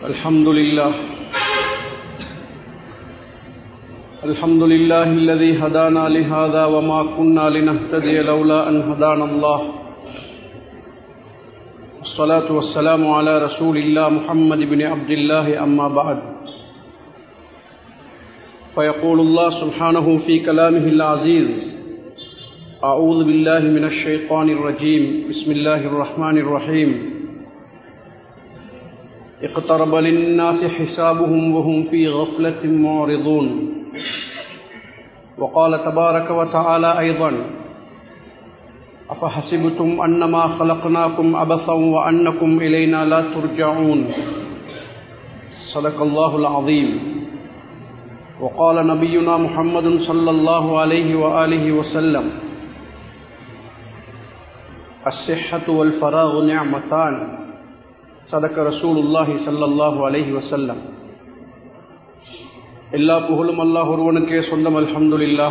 الحمد لله الحمد لله الذي هدانا لهذا وما كنا لنهتدي لولا أن هدانا الله الصلاة والسلام على رسول الله محمد بن عبد الله أما بعد فيقول الله سبحانه في كلامه العزيز أعوذ بالله من الشيطان الرجيم بسم الله الرحمن الرحيم اقترب للناس حسابهم وهم في غفلة معرضون وقال تبارك وتعالى أيضا أفحسبتم أنما خلقناكم عبثا وأنكم إلينا لا ترجعون صدق الله العظيم وقال نبينا محمد صلى الله عليه وآله وسلم الصحة والفراغ نعمتان صدق رسول الله صلى الله عليه وسلم எல்லா புகழும் அல்லாஹ் ஒருவனுக்கே சொந்தம் அல்ஹம்துலில்லா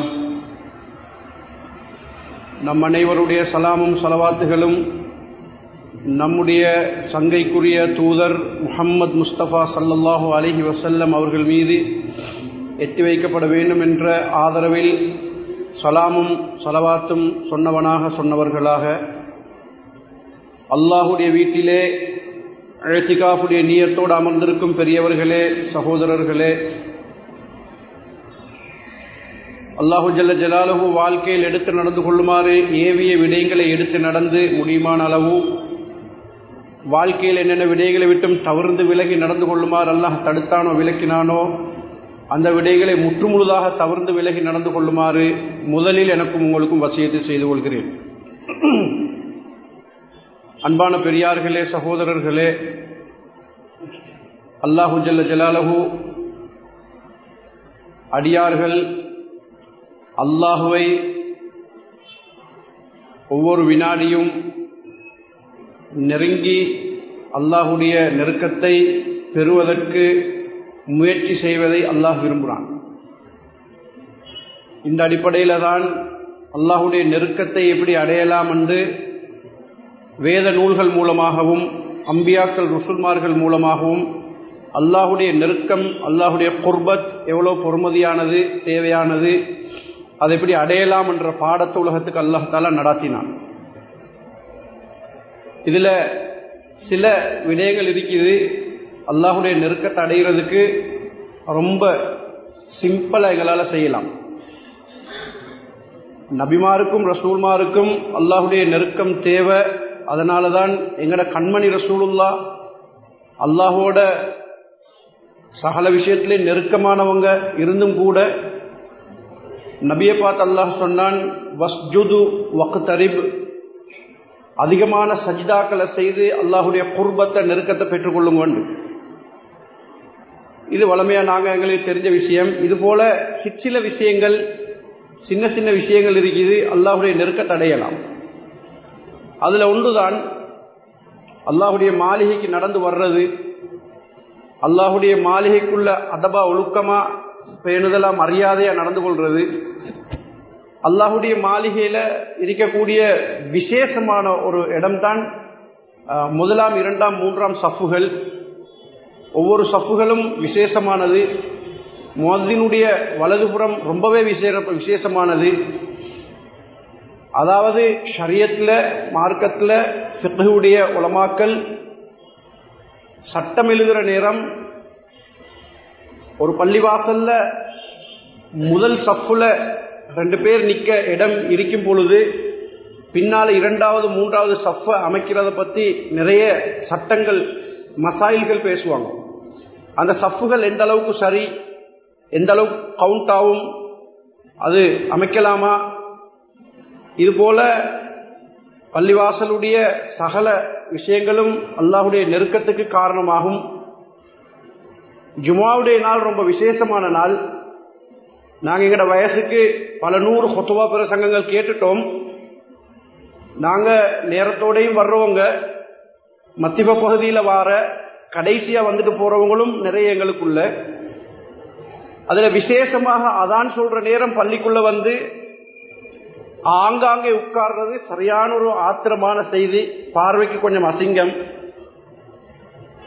நம் அனைவருடைய சலாமும் சலவாத்துகளும் நம்முடைய சங்கைக்குரிய தூதர் முஹம்மது முஸ்தபா சல்லல்லாஹு அலஹி வசல்லம் அவர்கள் மீது எட்டி வைக்கப்பட வேண்டும் என்ற ஆதரவில் சலாமும் சலவாத்தும் சொன்னவனாக சொன்னவர்களாக அல்லாஹுடைய வீட்டிலே அழத்திகாஃபுடைய நீயத்தோடு அமர்ந்திருக்கும் பெரியவர்களே சகோதரர்களே அல்லாஹு ஜல்ல ஜலாலுஹு வாழ்க்கையில் எடுத்து நடந்து கொள்ளுமாறு ஏவிய விடயங்களை எடுத்து நடந்து முடியுமான அளவு வாழ்க்கையில் என்னென்ன விடயங்களை விட்டும் தவிர்ந்து விலகி நடந்து கொள்ளுமாறு அல்லாஹ் தடுத்தானோ விலக்கினானோ அந்த விடைகளை முற்றுமுழுதாக தவிர்ந்து விலகி நடந்து கொள்ளுமாறு முதலில் எனக்கும் உங்களுக்கும் வசியத்தை செய்து கொள்கிறேன் அன்பான பெரியார்களே சகோதரர்களே அல்லாஹு ஜல்ல ஜலாலஹு அடியார்கள் அல்லாஹுவை ஒவ்வொரு வினாடியும் நெருங்கி அல்லாஹுடைய நெருக்கத்தை பெறுவதற்கு முயற்சி செய்வதை அல்லாஹ் விரும்புகிறான் இந்த அடிப்படையில் தான் அல்லாஹுடைய நெருக்கத்தை எப்படி அடையலாம் என்று வேத நூல்கள் மூலமாகவும் அம்பியாக்கள் ருசுல்மார்கள் மூலமாகவும் அல்லாஹுடைய நெருக்கம் அல்லாஹுடைய குர்பத் எவ்வளோ பொறுமதியானது தேவையானது அதை எப்படி அடையலாம் என்ற பாடத்தை உலகத்துக்கு அல்லாஹால நடாத்தினான் இதில் சில விடயங்கள் இருக்குது அல்லாஹுடைய நெருக்கத்தை அடைகிறதுக்கு ரொம்ப சிம்பிளாக எங்களால் செய்யலாம் நபிமாருக்கும் ரசூல்மாருக்கும் அல்லாஹுடைய நெருக்கம் தேவை அதனால தான் எங்கட கண்மணி ரசூலுல்லா அல்லாஹோட சகல விஷயத்திலே நெருக்கமானவங்க இருந்தும் கூட நபியை பார்த்து அல்லாஹ் சொன்னான் வஸ்ஜுது வக்தரிப் அதிகமான சஜிதாக்களை செய்து அல்லாஹுடைய குர்பத்தை நெருக்கத்தை பெற்றுக்கொள்ளும் வேண்டும் இது வளமையாக நாங்கள் எங்களுக்கு தெரிஞ்ச விஷயம் இது போல சிற்சில விஷயங்கள் சின்ன சின்ன விஷயங்கள் இருக்குது அல்லாஹுடைய நெருக்கத்தை அடையலாம் அதில் ஒன்றுதான் அல்லாஹுடைய மாளிகைக்கு நடந்து வர்றது அல்லாஹுடைய மாளிகைக்குள்ள அதபா ஒழுக்கமா பேணுதலா மரியாதையா நடந்து கொள்றது அல்லாஹுடைய மாளிகையில இருக்கக்கூடிய விசேஷமான ஒரு இடம்தான் முதலாம் இரண்டாம் மூன்றாம் சஃப்புகள் ஒவ்வொரு சஃப்புகளும் விசேஷமானது மொதினுடைய வலதுபுறம் ரொம்பவே விசேஷ விசேஷமானது அதாவது ஷரியத்தில் மார்க்கத்தில் ஃபிக்குடைய உலமாக்கல் சட்டம் எழுதுகிற நேரம் ஒரு பள்ளிவாசல்ல முதல் சப்புல ரெண்டு பேர் நிற்க இடம் இருக்கும் பொழுது பின்னால் இரண்டாவது மூன்றாவது சஃப்பை அமைக்கிறத பற்றி நிறைய சட்டங்கள் மசாயில்கள் பேசுவாங்க அந்த சஃப்புகள் எந்த அளவுக்கு சரி எந்த அளவுக்கு கவுண்ட் ஆகும் அது அமைக்கலாமா இது போல பள்ளிவாசலுடைய சகல விஷயங்களும் அல்லாஹுடைய நெருக்கத்துக்கு காரணமாகும் ஜுமாவுடைய நாள் ரொம்ப விசேஷமான நாள் நாங்கள் எங்களோட வயசுக்கு பல நூறு கொத்துவா பிரசங்கங்கள் கேட்டுட்டோம் நாங்கள் நேரத்தோடையும் வர்றவங்க மத்திய பகுதியில் வார கடைசியாக வந்துட்டு போகிறவங்களும் நிறைய எங்களுக்குள்ள அதில் விசேஷமாக அதான் சொல்கிற நேரம் பள்ளிக்குள்ளே வந்து ஆங்காங்கே உட்கார்றது சரியான ஒரு ஆத்திரமான செய்தி பார்வைக்கு கொஞ்சம் அசிங்கம்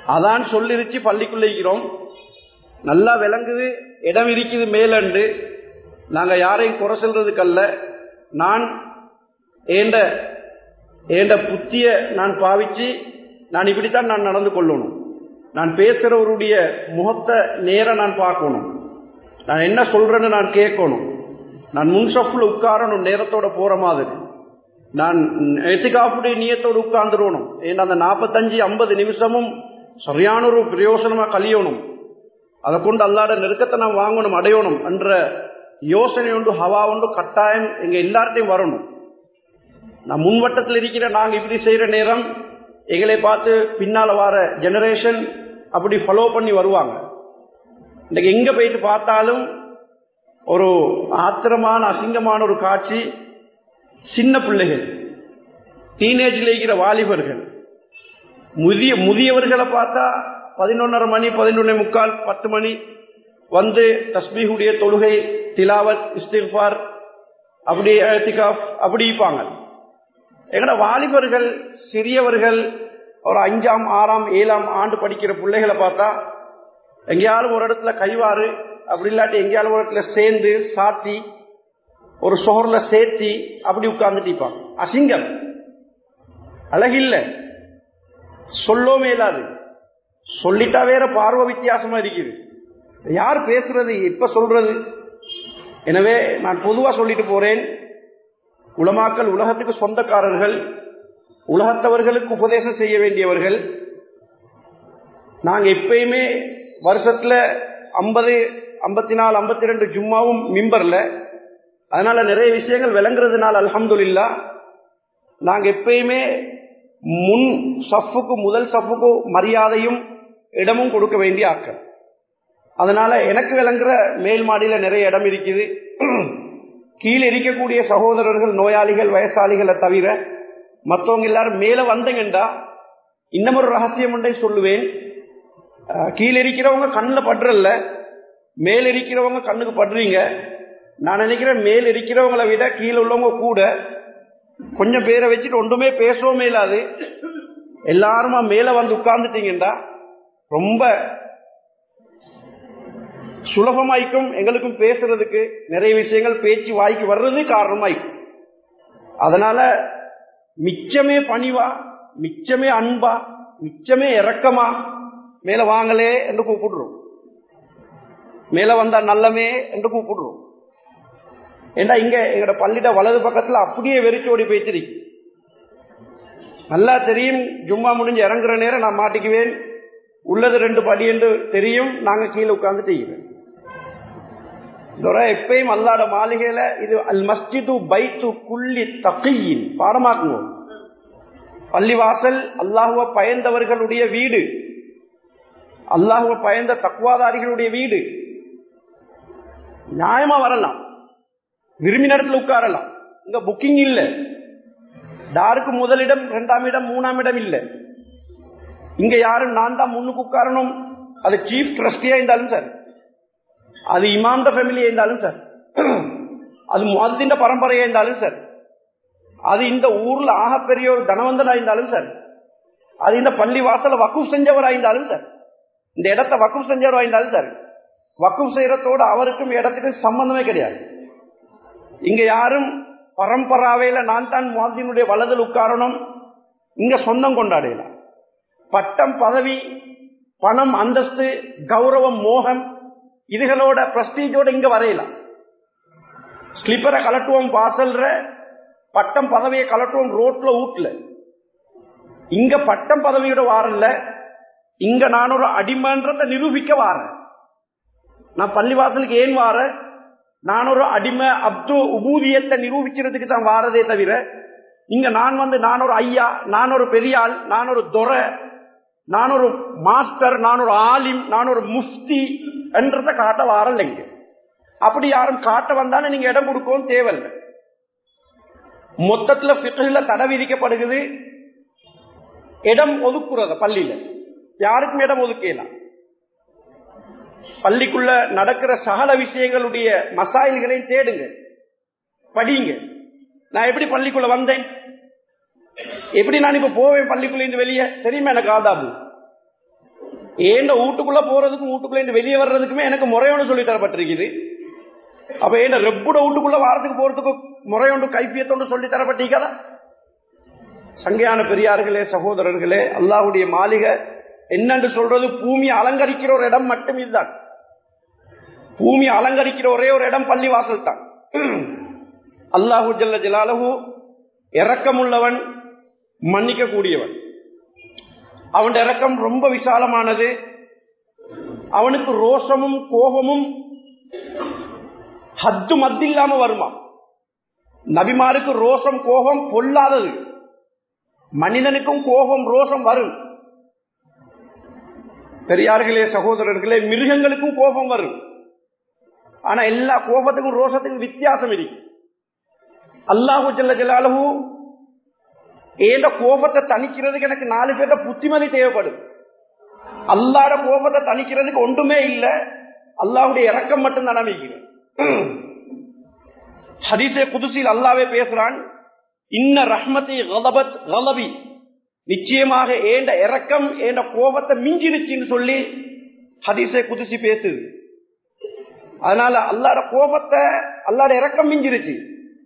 அதான் சொல்லிருச்சு பள்ளிக்குள்ள இருக்கிறோம் நல்லா விளங்குது இடம் இருக்குது மேலண்டு நாங்க யாரையும் குறை சொல்றதுக்கல்ல நான் ஏண்ட ஏண்ட புத்திய நான் பாவிச்சு நான் இப்படித்தான் நான் நடந்து கொள்ளணும் நான் பேசுறவருடைய முகத்தை நேர நான் பார்க்கணும் நான் என்ன சொல்றேன்னு நான் கேட்கணும் நான் முன்சப்புல உட்காரணும் நேரத்தோட போற மாதிரி நான் எத்திகாப்புடைய நீயத்தோடு உட்கார்ந்துடணும் ஏன்னா அந்த நாற்பத்தஞ்சு ஐம்பது நிமிஷமும் சரியான ஒரு பிரயோசனமா கழியணும் அதை கொண்டு அல்லாட நெருக்கத்தை நாம் வாங்கணும் அடையணும் என்ற யோசனை உண்டு ஹவா உண்டு கட்டாயம் எங்க எல்லார்ட்டையும் வரணும் நான் முன்வட்டத்தில் இருக்கிற நாங்கள் இப்படி செய்யற நேரம் எங்களை பார்த்து பின்னால வர ஜெனரேஷன் அப்படி ஃபாலோ பண்ணி வருவாங்க இன்னைக்கு எங்க போயிட்டு பார்த்தாலும் ஒரு ஆத்திரமான அசிங்கமான ஒரு காட்சி சின்ன பிள்ளைகள் டீனேஜில் இருக்கிற வாலிபர்கள் முதிய முதியவர்களை பார்த்தா பதினொன்னரை மணி பதினொன்னே முக்கால் பத்து மணி வந்து தஸ்பீஹுடைய தொழுகை திலாவத் இஸ்திஃபார் அப்படி திகாஃப் அப்படி இருப்பாங்க எங்கட வாலிபர்கள் சிறியவர்கள் ஒரு அஞ்சாம் ஆறாம் ஏழாம் ஆண்டு படிக்கிற பிள்ளைகளை பார்த்தா எங்கேயாலும் ஒரு இடத்துல கைவாறு அப்படி இல்லாட்டி எங்கேயாலும் ஒரு இடத்துல சேர்ந்து சாத்தி ஒரு சோர்ல சேர்த்தி அப்படி உட்கார்ந்துட்டு இருப்பாங்க அசிங்கம் அழகில்ல சொல்லோ மேலாது சொல்லிட்டா வேற பார்வை வித்தியாசமா இருக்குது யார் பேசுறது இப்ப சொல்றது எனவே நான் பொதுவா சொல்லிட்டு போறேன் உலமாக்கள் உலகத்துக்கு சொந்தக்காரர்கள் உலகத்தவர்களுக்கு உபதேசம் செய்ய வேண்டியவர்கள் நாங்க எப்பயுமே வருஷத்துல ஐம்பது ஐம்பத்தி நாலு ஐம்பத்தி ரெண்டு ஜும்மாவும் மிம்பர்ல அதனால நிறைய விஷயங்கள் விளங்குறதுனால அலமதுல்லா நாங்க எப்பயுமே முன் சஃப்புக்கு முதல் சஃப்புக்கு மரியாதையும் இடமும் கொடுக்க வேண்டிய ஆக்கள் அதனால எனக்கு விளங்குற மேல் மாடியில நிறைய இடம் இருக்குது கீழே இருக்கக்கூடிய சகோதரர்கள் நோயாளிகள் வயசாளிகளை தவிர மற்றவங்க எல்லாரும் மேல வந்தீங்கண்டா இன்னும் ஒரு ரகசியம் ஒன்றை சொல்லுவேன் கீழே இருக்கிறவங்க கண்ணில் படுறல்ல மேல் இருக்கிறவங்க கண்ணுக்கு படுறீங்க நான் நினைக்கிறேன் மேல் இருக்கிறவங்களை விட கீழே உள்ளவங்க கூட கொஞ்சம் பேரை வச்சுட்டு ஒன்றுமே பேசவும் இல்லாது எல்லாருமா மேல வந்து உட்கார்ந்துட்டீங்கடா ரொம்ப சுலபமாய்க்கும் எங்களுக்கும் பேசுறதுக்கு நிறைய விஷயங்கள் பேச்சு வாய்க்கு வர்றது காரணமாய்க்கும் அதனால மிச்சமே பணிவா மிச்சமே அன்பா மிச்சமே இறக்கமா மேல வாங்கலே என்று கூப்பிடுறோம் மேல வந்தா நல்லமே என்று கூப்பிடுறோம் ஏண்டா இங்க எங்கட பள்ளிட வலது பக்கத்துல அப்படியே வெறிச்சோடி போய்த்திருக்கு நல்லா தெரியும் ஜும்மா முடிஞ்சு இறங்குற நேரம் நான் மாட்டிக்குவேன் உள்ளது ரெண்டு படி என்று தெரியும் நாங்க கீழே உட்கார்ந்து செய்கிறேன் எப்பயும் அல்லாட மாளிகையில இது அல் மஸ்ஜிது பைத்து குள்ளி தகையின் பாடமாக்குங்க பள்ளிவாசல் அல்லாஹுவ பயந்தவர்களுடைய வீடு அல்லாஹுவ பயந்த தக்குவாதாரிகளுடைய வீடு நியாயமா வரலாம் விரும்பின இடத்துல உட்காரலாம் இங்க புக்கிங் இல்ல யாருக்கு முதலிடம் இரண்டாம் இடம் மூணாம் இடம் இல்ல இங்க யாரும் நான் தான் முன்னுக்கு உட்காரணும் அது சீஃப் ட்ரஸ்டியா இருந்தாலும் சார் அது இமாந்த ஃபேமிலியா இருந்தாலும் சார் அது முகத்தின் பரம்பரையா இருந்தாலும் சார் அது இந்த ஊர்ல ஆகப்பெரிய ஒரு தனவந்தனா இருந்தாலும் சார் அது இந்த பள்ளி வாசல வக்குப் செஞ்சவரா இருந்தாலும் சார் இந்த இடத்த வக்குப் செஞ்சவரா இருந்தாலும் சார் வக்குப் செய்யறதோட அவருக்கும் இடத்துக்கும் சம்பந்தமே கிடையாது இங்க யாரும் பரம்பராவையில நான் தான் மாதினுடைய வலதில் உட்காரணும் இங்க சொந்தம் கொண்டாடலாம் பட்டம் பதவி பணம் அந்தஸ்து கௌரவம் மோகம் இதுகளோட பிரஸ்டீஜோட இங்க வரையலாம் ஸ்லிப்பரை கலட்டுவோம் பாசல்ற பட்டம் பதவியை கலட்டுவோம் ரோட்ல ஊட்ல இங்க பட்டம் பதவியோட வாரல்ல இங்க நான் ஒரு அடிமன்றத்தை நிரூபிக்க வாரேன் நான் பள்ளிவாசலுக்கு ஏன் வாரேன் நான் ஒரு அடிமை அப்து உபூதியத்தை நிரூபிக்கிறதுக்கு தான் வாரதே தவிர இங்க நான் வந்து நான் ஒரு ஐயா நான் ஒரு பெரியாள் நான் ஒரு துறை நான் ஒரு மாஸ்டர் நான் ஒரு ஆலிம் நான் ஒரு முஃப்தி என்றத காட்ட வாரல்லைங்க அப்படி யாரும் காட்ட வந்தாலும் நீங்க இடம் கொடுக்கவும் தேவையில்லை மொத்தத்துல பித்துல தடை விதிக்கப்படுகிறது இடம் ஒதுக்குறத பள்ளியில யாருக்கும் இடம் ஒதுக்கலாம் பள்ளிக்குள்ள நடக்கிற சகல விஷயங்களுடைய மசாயில்களையும் தேடுங்க படிங்க நான் எப்படி பள்ளிக்குள்ள வந்தேன் எப்படி நான் இப்ப போவேன் பள்ளிக்குள்ள இருந்து வெளியே தெரியுமா எனக்கு ஆதாபு ஏண்ட வீட்டுக்குள்ள போறதுக்கும் வீட்டுக்குள்ள இருந்து வெளியே வர்றதுக்குமே எனக்கு முறையோடு சொல்லி தரப்பட்டிருக்குது அப்ப ஏண்ட ரெப்புட வீட்டுக்குள்ள வாரத்துக்கு போறதுக்கு முறையொன்று கைப்பியத்தோடு சொல்லி தரப்பட்டீங்களா சங்கையான பெரியார்களே சகோதரர்களே அல்லாஹுடைய மாளிகை என்னன்னு சொல்றது பூமி அலங்கரிக்கிற ஒரு இடம் மட்டும் இதுதான் பூமி அலங்கரிக்கிற ஒரே ஒரு இடம் பள்ளிவாசல் தான் அல்லாஹு ஜல்ல ஜலாலஹு இரக்கமுள்ளவன் மன்னிக்க கூடியவன் அவன் இரக்கம் ரொம்ப விசாலமானது அவனுக்கு ரோஷமும் கோபமும் ஹத்து மத்தில்லாம வருமா நபிமாருக்கு ரோஷம் கோபம் பொல்லாதது மனிதனுக்கும் கோபம் ரோஷம் வரும் பெரியார்களே சகோதரர்களே மிருகங்களுக்கும் கோபம் வரும் ஆனா எல்லா கோபத்துக்கும் ரோஷத்துக்கும் வித்தியாசம் இருக்கு அல்லாஹு ஜல்ல ஜலாலஹு ஏண்ட கோபத்தை தணிக்கிறதுக்கு எனக்கு நாலு பேர்த்த புத்திமதி தேவைப்படும் அல்லாட கோபத்தை தணிக்கிறதுக்கு ஒன்றுமே இல்லை அல்லாவுடைய இறக்கம் மட்டும் தான் நம்பிக்கிறேன் ஹதீசே குதுசில் அல்லாவே பேசுறான் இன்ன ரஹ்மதி கலபத் கலபி நிச்சயமாக ஏண்ட இறக்கம் ஏண்ட கோபத்தை மிஞ்சிருச்சுன்னு சொல்லி ஹதீசே குதிசி பேசுது அதனால அல்லாட கோபத்தை அல்லாட இறக்கம் மிஞ்சிருச்சு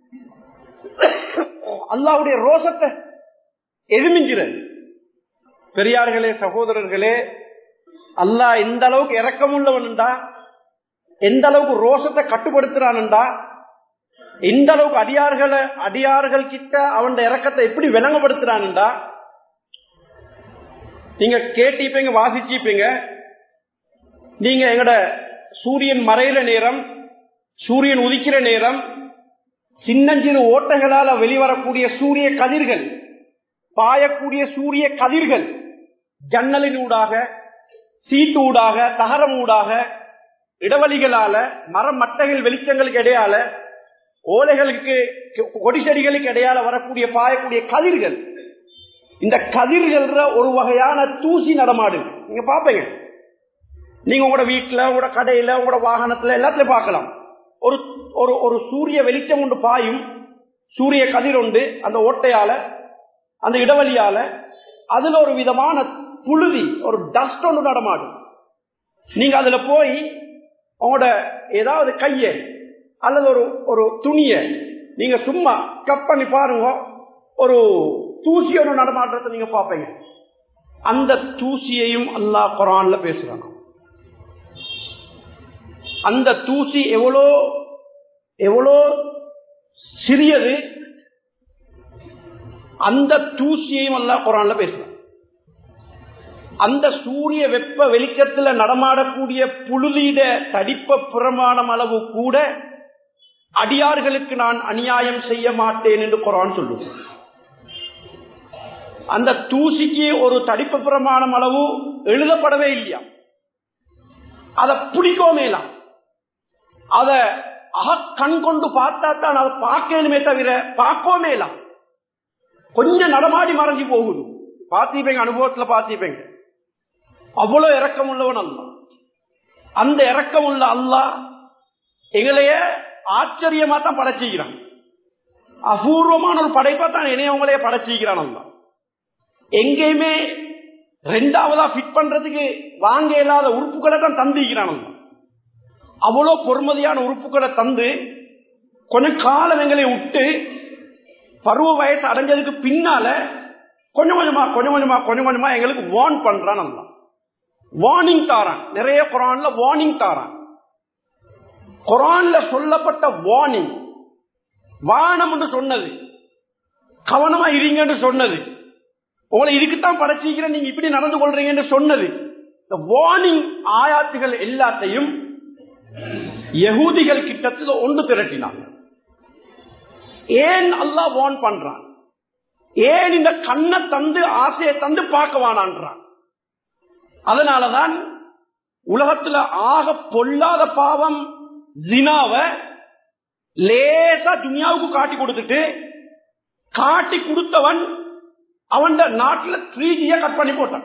அல்லாவுடைய ரோசத்தை எது மிஞ்சிறது பெரியார்களே சகோதரர்களே அல்லாஹ் எந்த அளவுக்கு இறக்கம் உள்ளவன்டா எந்த அளவுக்கு ரோஷத்தை கட்டுப்படுத்துறான்டா எந்த அளவுக்கு அடியார்களை அடியார்கள் கிட்ட அவன் இறக்கத்தை எப்படி விளங்கப்படுத்துறான்டா நீங்க கேட்டிப்பீங்க வாசிச்சிப்பீங்க நீங்க எங்கட சூரியன் மறையிற நேரம் சூரியன் உதிக்கிற நேரம் சின்னஞ்சிறு ஓட்டைகளால வெளிவரக்கூடிய சூரிய கதிர்கள் பாயக்கூடிய சூரிய கதிர்கள் ஜன்னலின் ஊடாக சீட்டு ஊடாக தகரம் ஊடாக இடவழிகளால மரம் மட்டைகள் வெளிச்சங்களுக்கு இடையால ஓலைகளுக்கு கொடி செடிகளுக்கு இடையால வரக்கூடிய பாயக்கூடிய கதிர்கள் இந்த கதிர்கள் ஒரு வகையான தூசி நடமாடு நீங்க பாப்பீங்க நீங்க உங்களோட வீட்டுல உங்களோட கடையில உங்களோட வாகனத்துல எல்லாத்துலயும் பார்க்கலாம் ஒரு ஒரு ஒரு சூரிய வெளிச்சம் ஒன்று பாயும் சூரிய கதிர் உண்டு அந்த ஓட்டையால அந்த இடவழியால அதுல ஒரு விதமான புழுதி ஒரு டஸ்ட் ஒன்று நடமாடும் நீங்க அதுல போய் உங்களோட ஏதாவது கைய அல்லது ஒரு ஒரு துணிய நீங்க சும்மா கப் பண்ணி பாருங்க ஒரு தூசி ஒன்று நடமாட்டத்தை நீங்க பார்ப்பீங்க அந்த தூசியையும் அல்லாஹ் குரான்ல பேசுறாங்க அந்த தூசி எவ்வளோ எவ்வளோ சிறியது அந்த தூசியையும் அல்லாஹ் குரான்ல பேசுறான் அந்த சூரிய வெப்ப வெளிச்சத்துல நடமாடக்கூடிய புழுதியிட தடிப்ப பிரமாணம் அளவு கூட அடியார்களுக்கு நான் அநியாயம் செய்ய மாட்டேன் என்று குரான் சொல்லுவோம் அந்த தூசிக்கு ஒரு தடிப்பு பிரமாணம் அளவு எழுதப்படவே இல்லையா அதை பிடிக்கோமேலாம் அத அக கண் கொண்டு பார்த்தா தான் அதை பார்க்கணுமே தவிர பார்க்கோமேலாம் கொஞ்சம் நடமாடி மறைஞ்சு போகுது பார்த்திப்பேங்க அனுபவத்துல பார்த்திப்பேங்க அவ்வளவு இறக்கம் உள்ளவன் அல்ல அந்த இறக்கம் உள்ள அல்லா எங்களைய ஆச்சரியமா தான் படைச்சிக்கிறான் அபூர்வமான ஒரு படைப்பா தான் என்னைய உங்களைய படைச்சிக்கிறான் அல்ல எங்கேயுமே ரெண்டாவதா ஃபிட் பண்றதுக்கு வாங்க இல்லாத உறுப்புகளை தான் தந்திக்கிறான் அல்ல அவ்வளவு பொறுமதியான உறுப்புகளை தந்து கொஞ்சம் காலம் எங்களை விட்டு பருவ வயசு அடைஞ்சதுக்கு பின்னால கொஞ்சம் கொஞ்சமா கொஞ்சம் கொஞ்சமா கொஞ்சம் கொஞ்சமா எங்களுக்கு வார்ன் பண்றான் அல்ல வார்னிங் தாரான் நிறைய குரான்ல வார்னிங் தாரான் குரான்ல சொல்லப்பட்ட வார்னிங் வானம் என்று சொன்னது கவனமா இருங்கன்னு சொன்னது உங்களை இதுக்குத்தான் படைச்சிக்கிறேன் நீங்க இப்படி நடந்து கொள்றீங்கன்னு சொன்னது இந்த வார்னிங் ஆயாத்துகள் எல்லாத்தையும் யகூதிகள் கிட்டத்தில் ஒன்று திரட்டினாங்க ஏன் அல்லா வார்ன் பண்றான் ஏன் இந்த கண்ணை தந்து ஆசையை தந்து பார்க்க வானான்றான் அதனாலதான் உலகத்துல ஆக பொல்லாத பாவம் ஜினாவ லேசா துனியாவுக்கு காட்டி கொடுத்துட்டு காட்டி கொடுத்தவன் அவன் நாட்டில் த்ரீ ஜிய கட் பண்ணி போட்டான்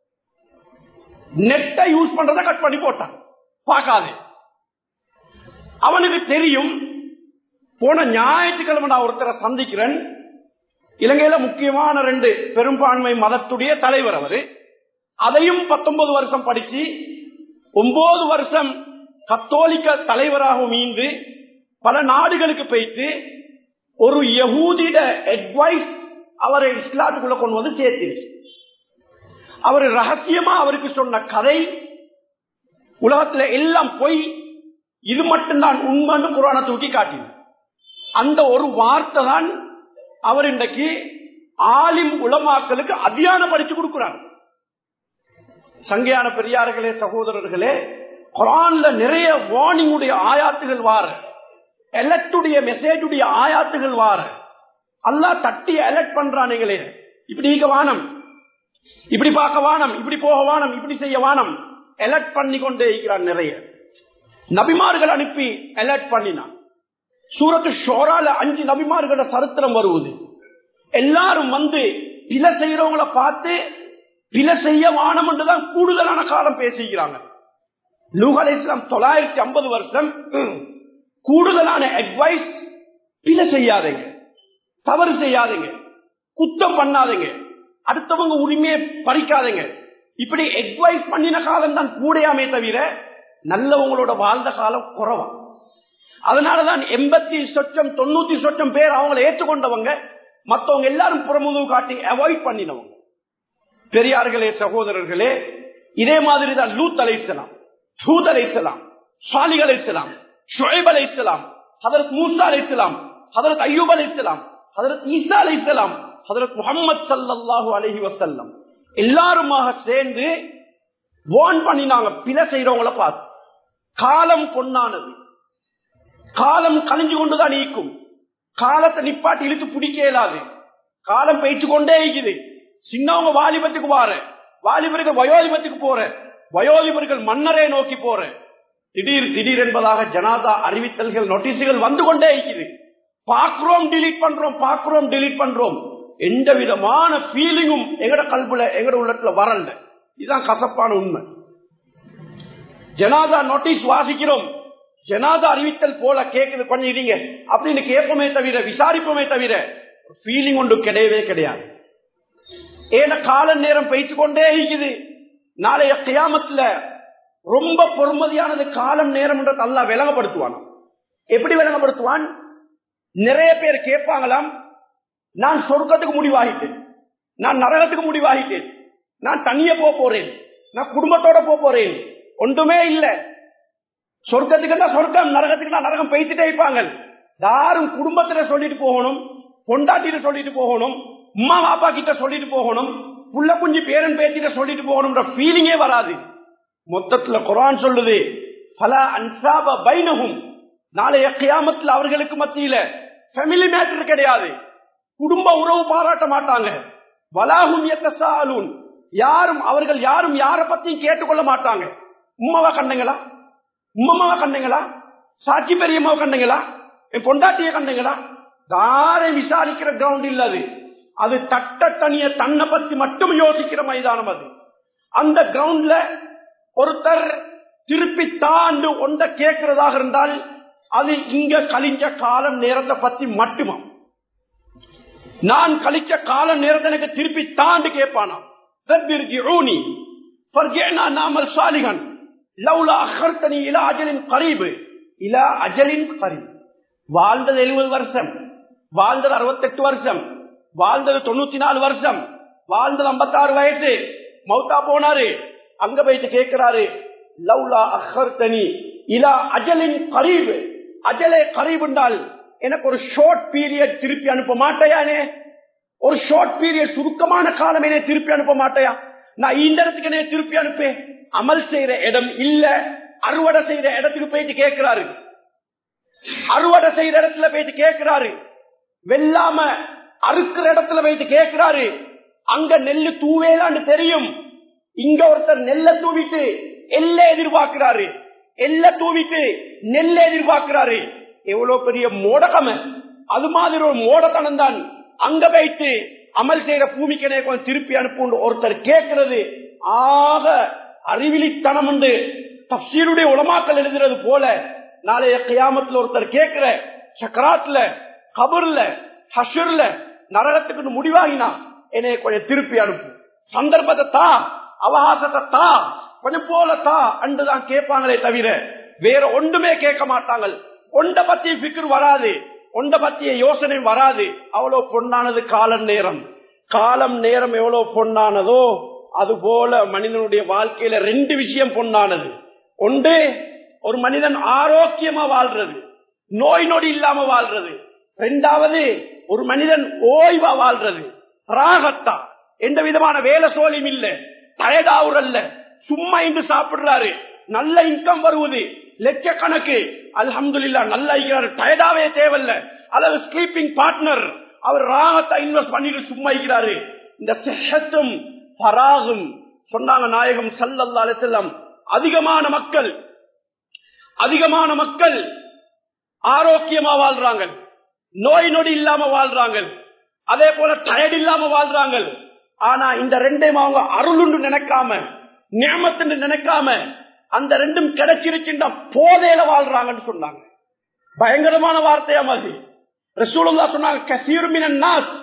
நெட்டை யூஸ் பண்றத கட் பண்ணி போட்டான் பார்க்காதே அவனுக்கு தெரியும் போன ஞாயிற்றுக்கிழமை நான் ஒருத்தரை சந்திக்கிறேன் இலங்கையில முக்கியமான ரெண்டு பெரும்பான்மை மதத்துடைய தலைவர் அவரு அதையும் பத்தொன்பது வருஷம் படிச்சு ஒன்பது வருஷம் கத்தோலிக்க தலைவராக மீண்டு பல நாடுகளுக்கு போயிட்டு ஒரு யகூதிட அட்வைஸ் அவரை இஸ்லாத்துக்குள்ள கொண்டு வந்து சேர்த்திருச்சு அவர் ரகசியமா அவருக்கு சொன்ன கதை உலகத்துல எல்லாம் போய் இது மட்டும்தான் உண்மைன்னு குரானை தூக்கி காட்டினார் அந்த ஒரு வார்த்தை தான் அவர் இன்றைக்கு ஆலிம் உலமாக்களுக்கு அதிகாரம் படிச்சு கொடுக்கிறார் சங்கையான பெரியார்களே சகோதரர்களே குரான்ல நிறைய வார்னிங் உடைய ஆயாத்துகள் வார எலக்டுடைய மெசேஜுடைய ஆயாத்துகள் வார அல்லா தட்டி அலர்ட் பண்றானுங்களே இப்படி இருக்க வானம் இப்படி பார்க்க வானம் இப்படி போக வானம் இப்படி செய்ய வானம் அலர்ட் பண்ணி கொண்டே இருக்கிறான் நிறைய நபிமார்கள் அனுப்பி அலர்ட் பண்ணினான் சூரத்து ஷோரால அஞ்சு நபிமார்களோட சரித்திரம் வருவது எல்லாரும் வந்து பில செய்யறவங்கள பார்த்து பில செய்ய வானம் என்றுதான் கூடுதலான காலம் பேசிக்கிறாங்க லூகல் இஸ்லாம் தொள்ளாயிரத்தி ஐம்பது வருஷம் கூடுதலான அட்வைஸ் பில செய்யாதீங்க தவறு செய்யாதீங்க குத்தம் பண்ணாதீங்க அடுத்தவங்க உரிமையை பறிக்காதீங்க இப்படி அட்வைஸ் பண்ணின காலம் தான் கூடையாமே தவிர நல்லவங்களோட வாழ்ந்த காலம் குறவா அதனாலதான் எண்பத்தி சொச்சம் தொண்ணூத்தி சொச்சம் பேர் அவங்களை ஏற்றுக்கொண்டவங்க மற்றவங்க எல்லாரும் புறமுதுவு காட்டி அவாய்ட் பண்ணினவங்க பெரியார்களே சகோதரர்களே இதே மாதிரி தான் லூத் அலைசலாம் சூத் அலைசலாம் சாலிக் அலைசலாம் ஷுவைப் அலைசலாம் ஹதரத் மூசா அலைசலாம் ஹதரத் ஐயூப் அலைசலாம் ஹதரத் ஈசா அலைசலாம் ஹதரத் முகமது சல்லாஹூ அலஹி வசல்லம் எல்லாருமாக சேர்ந்து வான் பண்ணினாங்க பில செய்யறவங்கள பார்த்து காலம் பொன்னானது காலம் கழிஞ்சு கொண்டுதான் நீக்கும் காலத்தை நிப்பாட்டி இழுத்து பிடிக்க இயலாது காலம் பேச்சு கொண்டே இருக்குது சின்னவங்க வாலிபத்துக்கு வார வாலிபர்கள் வயோதிபத்துக்கு போற வயோதிபர்கள் மன்னரை நோக்கி போற திடீர் திடீர் என்பதாக ஜனாதா அறிவித்தல்கள் நோட்டீஸுகள் வந்து கொண்டே இருக்குது பாக்குறோம் டிலீட் பண்றோம் பாக்குறோம் டிலீட் பண்றோம் எந்த விதமான ஃபீலிங்கும் எங்கட கல்புல எங்கட உள்ளத்துல வரல இதுதான் கசப்பான உண்மை ஜனாதா நோட்டீஸ் வாசிக்கிறோம் ஜனாதா அறிவித்தல் போல கேக்குது கொஞ்சம் இருங்க அப்படின்னு கேட்போமே தவிர விசாரிப்போமே தவிர ஃபீலிங் ஒன்று கிடையவே கிடையாது ஏன கால நேரம் பயிற்சி கொண்டே இருக்குது நாளைய கியாமத்துல ரொம்ப பொறுமதியானது காலம் நேரம் என்ற அல்லா விளங்கப்படுத்துவான் எப்படி விளங்கப்படுத்துவான் நிறைய பேர் கேட்பாங்களாம் நான் சொர்க்கத்துக்கு முடிவாகிட்டேன் நான் நரகத்துக்கு முடிவாகிட்டேன் நான் தனிய போக போறேன் நான் குடும்பத்தோட போக போறேன் ஒன்றுமே இல்ல சொர்க்கத்துக்கு சொர்க்கம் நரகத்துக்கு நரகம் பேசிட்டே இருப்பாங்க யாரும் குடும்பத்துல சொல்லிட்டு போகணும் பொண்டாட்டிட்டு சொல்லிட்டு போகணும் உமா பாப்பா கிட்ட சொல்லிட்டு போகணும் புள்ள குஞ்சு பேரன் பேத்திட்ட சொல்லிட்டு போகணும்ன்ற ஃபீலிங்கே வராது மொத்தத்துல குரான் சொல்லுது பல அன்சாப பைனகும் நாளைய கியாமத்தில் அவர்களுக்கு மத்தியில ஃபேமிலி மேட்டர் கிடையாது குடும்ப உறவு பாராட்ட மாட்டாங்க வலாகும் எத்தசாலூன் யாரும் அவர்கள் யாரும் யார பத்தியும் கேட்டுக்கொள்ள மாட்டாங்க உம்மாவா கண்டங்களா உம்மம்மாவா கண்டங்களா சாட்சி பெரியம்மாவை கண்டங்களா என் பொண்டாட்டிய கண்டங்களா தாரை விசாரிக்கிற கிரவுண்ட் இல்ல அது அது தட்ட தனிய தன்னை பத்தி மட்டும் யோசிக்கிற மைதானம் அது அந்த கிரவுண்ட்ல ஒருத்தர் திருப்பி தாண்டு ஒன்ற கேட்கிறதாக இருந்தால் அது இங்க கழிஞ்ச காலம் நேரத்தை பத்தி மட்டுமா நான் கழிச்ச கால நேரத்தை எனக்கு திருப்பி தாண்டு கேட்பானா நாமல் சாலிகன் லவ்லா அகர்த்தனி இலா அஜலின் கரீபு இலா அஜலின் கரீப் வாழ்ந்தது எழுபது வருஷம் வாழ்ந்தது அறுபத்தெட்டு வருஷம் வாழ்ந்தது தொண்ணூத்தி நாலு வருஷம் வாழ்ந்தது ஐம்பத்தாறு வயசு மௌத்தா போனாரு அங்க போயிட்டு கேட்கிறாரு லவ்லா அஹர்தனி இலா அஜலின் கரீபு அஜலே கரீபுண்டால் எனக்கு ஒரு ஷார்ட் பீரியட் திருப்பி அனுப்ப மாட்டையானே ஒரு ஷார்ட் பீரியட் சுருக்கமான காலம் என்ன திருப்பி அனுப்ப மாட்டையா நான் இந்த இடத்துக்கு என்ன திருப்பி அனுப்பேன் அமல் செய்யற இடம் இல்ல அறுவடை செய்யற இடத்துக்கு போயிட்டு கேட்கிறாரு அறுவடை செய்யற இடத்துல போயிட்டு கேட்கிறாரு வெல்லாம அறுக்கிற இடத்துல போயிட்டு கேட்கிறாரு அங்க நெல்லு தூவேலான்னு தெரியும் இங்க ஒருத்தர் நெல்ல தூவிட்டு எல்ல எதிர்பார்க்கிறாரு எல்ல தூவிட்டு நெல்ல எதிர்பார்க்கிறாரு எவ்வளவு பெரிய மோடகம அது மாதிரி ஒரு மோடத்தனம் தான் அங்க வைத்து அமல் செய்யற பூமிக்கனே கொஞ்சம் திருப்பி அனுப்பு ஒருத்தர் கேட்கிறது ஆக அறிவிலித்தனம் என்று தப்சீருடைய உலமாக்கல் எழுதுறது போல நாளைய கியாமத்துல ஒருத்தர் கேட்கிற சக்கராத்துல கபர்ல ஹஷர்ல நரகத்துக்கு முடிவாகினா என்னை கொஞ்சம் திருப்பி அனுப்பு சந்தர்ப்பத்தை தா அவகாசத்தை தா கொஞ்சம் போல தா அன்றுதான் கேட்பாங்களே தவிர வேற ஒன்றுமே கேட்க மாட்டாங்க ஒண்ட பத்திய பிக்ரு வராது ஒண்ட பத்திய யோசனை வராது அவ்வளவு பொன்னானது காலம் நேரம் காலம் நேரம் எவ்வளவு பொன்னானதோ அது போல மனிதனுடைய வாழ்க்கையில ரெண்டு விஷயம் பொன்னானது ஒன்று ஒரு மனிதன் ஆரோக்கியமா வாழ்றது நோய் நொடி இல்லாம வாழ்றது ரெண்டாவது ஒரு மனிதன் ஓய்வா வாழ்றது ராகத்தா எந்த விதமான வேலை சோழியும் இல்ல டயர்டாவுறல்ல சும்மா இன்று சாப்பிடுறாரு நல்ல இன்கம் வருவது லட்சக்கணக்கு அல்ஹம்துலில்லா நல்லா இருக்கிறாரு டயர்டாவே தேவையில்ல அதாவது ஸ்லீப்பிங் பார்ட்னர் அவர் ராகத்தை இன்வெஸ்ட் பண்ணிட்டு சும்மா இருக்கிறாரு இந்த செஹத்தும் பராகும் சொன்னாங்க நாயகம் சல்லல்லா அலிசல்லாம் அதிகமான மக்கள் அதிகமான மக்கள் ஆரோக்கியமா வாழ்றாங்க நோய் நொடி இல்லாம வாழ்றாங்க அதே போல டயர்ட் இல்லாம வாழ்றாங்க ஆனா இந்த ரெண்டையும் அவங்க அருளுண்டு நினைக்காம நியமத்து நினைக்காம அந்த ரெண்டும் கிடைச்சிருக்கின்ற போதையில வாழ்றாங்கன்னு சொன்னாங்க பயங்கரமான வார்த்தையா மாதிரி ரசூலுல்லா சொன்னாங்க கசீருமின் நாஸ்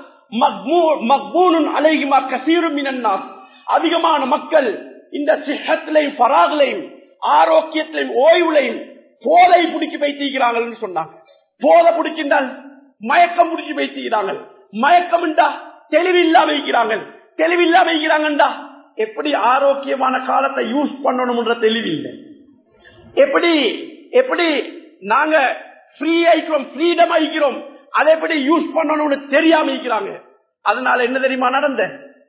மக்பூனுன் அலைகுமா கசீருமின் நாஸ் அதிகமான மக்கள் இந்த சிஹத்திலையும் பராகலையும் ஆரோக்கியத்திலையும் ஓய்வுலையும் போதை பிடிச்சி வைத்திருக்கிறாங்கன்னு சொன்னாங்க போதை பிடிச்சிருந்தால் மயக்கம் பிடிச்சி வைத்திருக்கிறாங்க மயக்கம் என்றா தெளிவில்லாம வைக்கிறாங்க தெளிவில்லாம வைக்கிறாங்கண்டா எப்படி ஆரோக்கியமான காலத்தை யூஸ் பண்ணணும்ன்ற தெளிவில்லை எப்படி எப்படி நாங்க ஃப்ரீ ஆயிக்கிறோம் ஃப்ரீடம் ஆயிக்கிறோம் அதை எப்படி யூஸ் பண்ணணும்னு தெரியாம இருக்கிறாங்க அதனால என்ன தெரியுமா நடந்த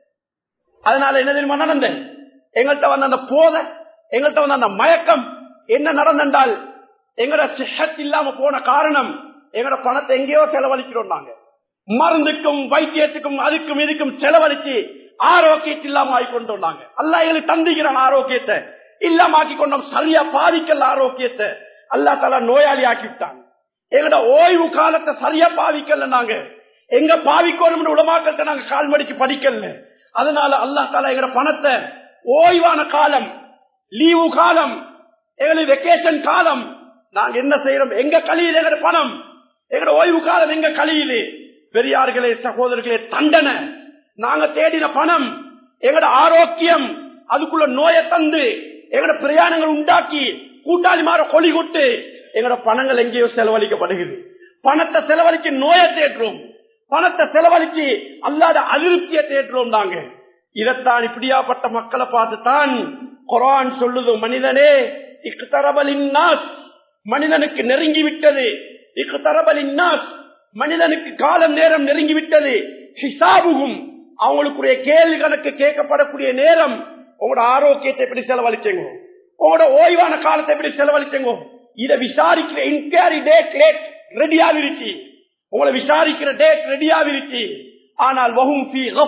அதனால என்ன தெரியுமா நடந்த எங்கள்கிட்ட வந்த அந்த போத எங்கள்கிட்ட வந்த அந்த மயக்கம் என்ன நடந்தால் எங்கட சிஹத் இல்லாம போன காரணம் எங்கட பணத்தை எங்கேயோ செலவழிக்கிறோம் நாங்க மருந்துக்கும் வைத்தியத்துக்கும் அதுக்கும் இதுக்கும் செலவழிச்சு ஆரோக்கியத்தை இல்லாம ஆகி கொண்டு வந்தாங்க அல்லா எங்களுக்கு தந்திக்கிறான் ஆரோக்கியத்தை இல்லாம ஆக்கி கொண்டோம் சரியா பாதிக்கல ஆரோக்கியத்தை அல்லா தலா நோயாளி ஆக்கிவிட்டாங்க எங்கட ஓய்வு காலத்தை சரியா பாவிக்கல நாங்க எங்க பாவிக்கணும் உடமாக்கத்தை நாங்க கால் மடிச்சு படிக்கல அதனால அல்லா தாலா எங்கட பணத்தை ஓய்வான காலம் லீவு காலம் எங்களுக்கு வெக்கேஷன் காலம் நாங்க என்ன செய்யறோம் எங்க கழியுது எங்கட பணம் எங்கட ஓய்வு காலம் எங்க கழியுது பெரியார்களே சகோதரர்களே தண்டனை நாங்க தேடின பணம் எங்கட ஆரோக்கியம் அதுக்குள்ள நோயை தந்து எங்கட பிரயாணங்கள் உண்டாக்கி கூட்டாளி மாற கொலி கொட்டு எங்கட பணங்கள் எங்கேயோ செலவழிக்கப்படுகிறது பணத்தை செலவழிச்சு நோயை தேற்றுறோம் பணத்தை செலவழிச்சு அல்லாத அதிருப்தியை தேற்றுறோம் நாங்க இதைத்தான் இப்படியாப்பட்ட மக்களை பார்த்து தான் குரான் சொல்லுது மனிதனே இக்கு தரபலின் மனிதனுக்கு நெருங்கி விட்டது இக்கு தரபலின் மனிதனுக்கு காலம் நேரம் நெருங்கி விட்டது ஹிசாபுகும் அவங்களுக்குரிய கேள்வி கணக்கு கேட்கப்படக்கூடிய நேரம் உங்களோட ஆரோக்கியத்தை எப்படி செலவழிச்சேங்க உங்களோட ஓய்வான காலத்தை எப்படி செலவழிச்சேங்க இதை விசாரிக்கிற இன்கொயரி டேட் லேட் ரெடியாவிருச்சு உங்களை விசாரிக்கிற டேட் ரெடியாவிருச்சு ஆனால் வகும்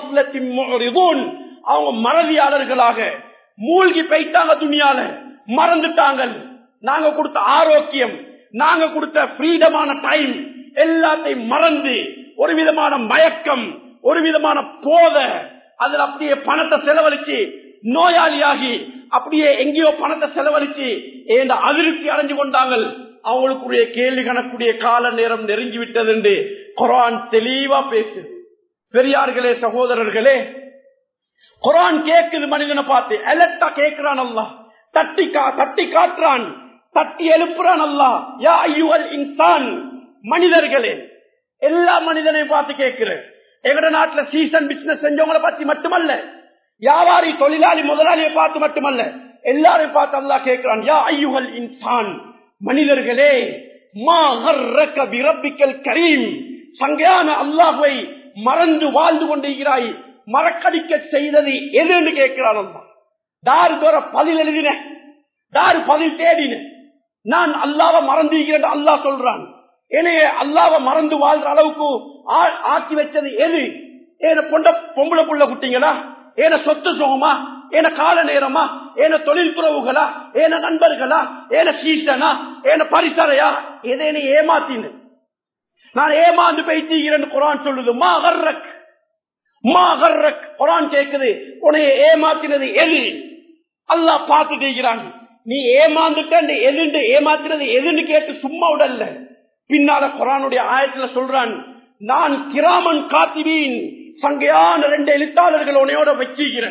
அவங்க மறதியாளர்களாக மூழ்கி போயிட்டாங்க துணியால மறந்துட்டாங்க நாங்க கொடுத்த ஆரோக்கியம் நாங்க கொடுத்த ஃப்ரீடமான டைம் எல்லாத்தையும் மறந்து ஒரு விதமான மயக்கம் ஒரு விதமான போத அதுல அப்படியே பணத்தை செலவழிச்சு நோயாளியாகி அப்படியே எங்கேயோ பணத்தை செலவழிச்சு ஏந்த அதிருப்தி அடைஞ்சு கொண்டாங்க அவங்களுக்குரிய கேள்வி கணக்குடைய கால நேரம் நெருங்கி விட்டது என்று குரான் தெளிவா பேசுது பெரியார்களே சகோதரர்களே குரான் கேக்குது மனிதனை பார்த்து எலக்டா கேட்கிறான் அல்லா தட்டி தட்டி காட்டுறான் தட்டி எழுப்புறான் அல்லா யா ஐயுவல் இன்சான் மனிதர்களே எல்லா மனிதனையும் பார்த்து கேட்கிறேன் எங்கட நாட்டுல சீசன் பிசினஸ் செஞ்சவங்களை பத்தி மட்டுமல்ல வியாபாரி தொழிலாளி முதலாளியை பார்த்து மட்டுமல்ல எல்லாரையும் பார்த்து அல்லா கேட்கிறான் யா ஐயுகல் இன்சான் மனிதர்களே மா விரப்பிக்கல் கரீம் சங்கையான அல்லாஹுவை மறந்து வாழ்ந்து கொண்டிருக்கிறாய் மறக்கடிக்க செய்தது எதுன்னு கேட்கிறான் அல்லா தாரு தோற பதில் எழுதின தாரு பதில் தேடின நான் அல்லாவை மறந்துகிறேன் அல்லாஹ் சொல்றான் எனவே அல்லாவை மறந்து வாழ்ற அளவுக்கு ஆக்கி வச்சது எது ஏன பொண்ட பொம்பளை புள்ள குட்டிங்களா ஏன சொத்து சுகமா ஏன கால நேரமா ஏன தொழில் துறவுகளா ஏன நண்பர்களா ஏன சீசனா ஏன பரிசரையா எதேனு ஏமாத்தின நான் ஏமாந்து பேசிக்கிறேன் குரான் சொல்லுது மா கர்ரக் மா கர்ரக் குரான் கேக்குது உனைய ஏமாத்தினது எது அல்லாஹ் பார்த்து கேட்கிறான் நீ ஏமாந்துட்ட எதுண்டு ஏமாத்தினது எதுன்னு கேட்டு சும்மா உடல்ல பின்னால குரானுடைய ஆயத்துல சொல்றான் நான் கிராமன் காத்திவீன் சங்கையான ரெண்டு எழுத்தாளர்கள் உனையோட வச்சுக்கிறேன்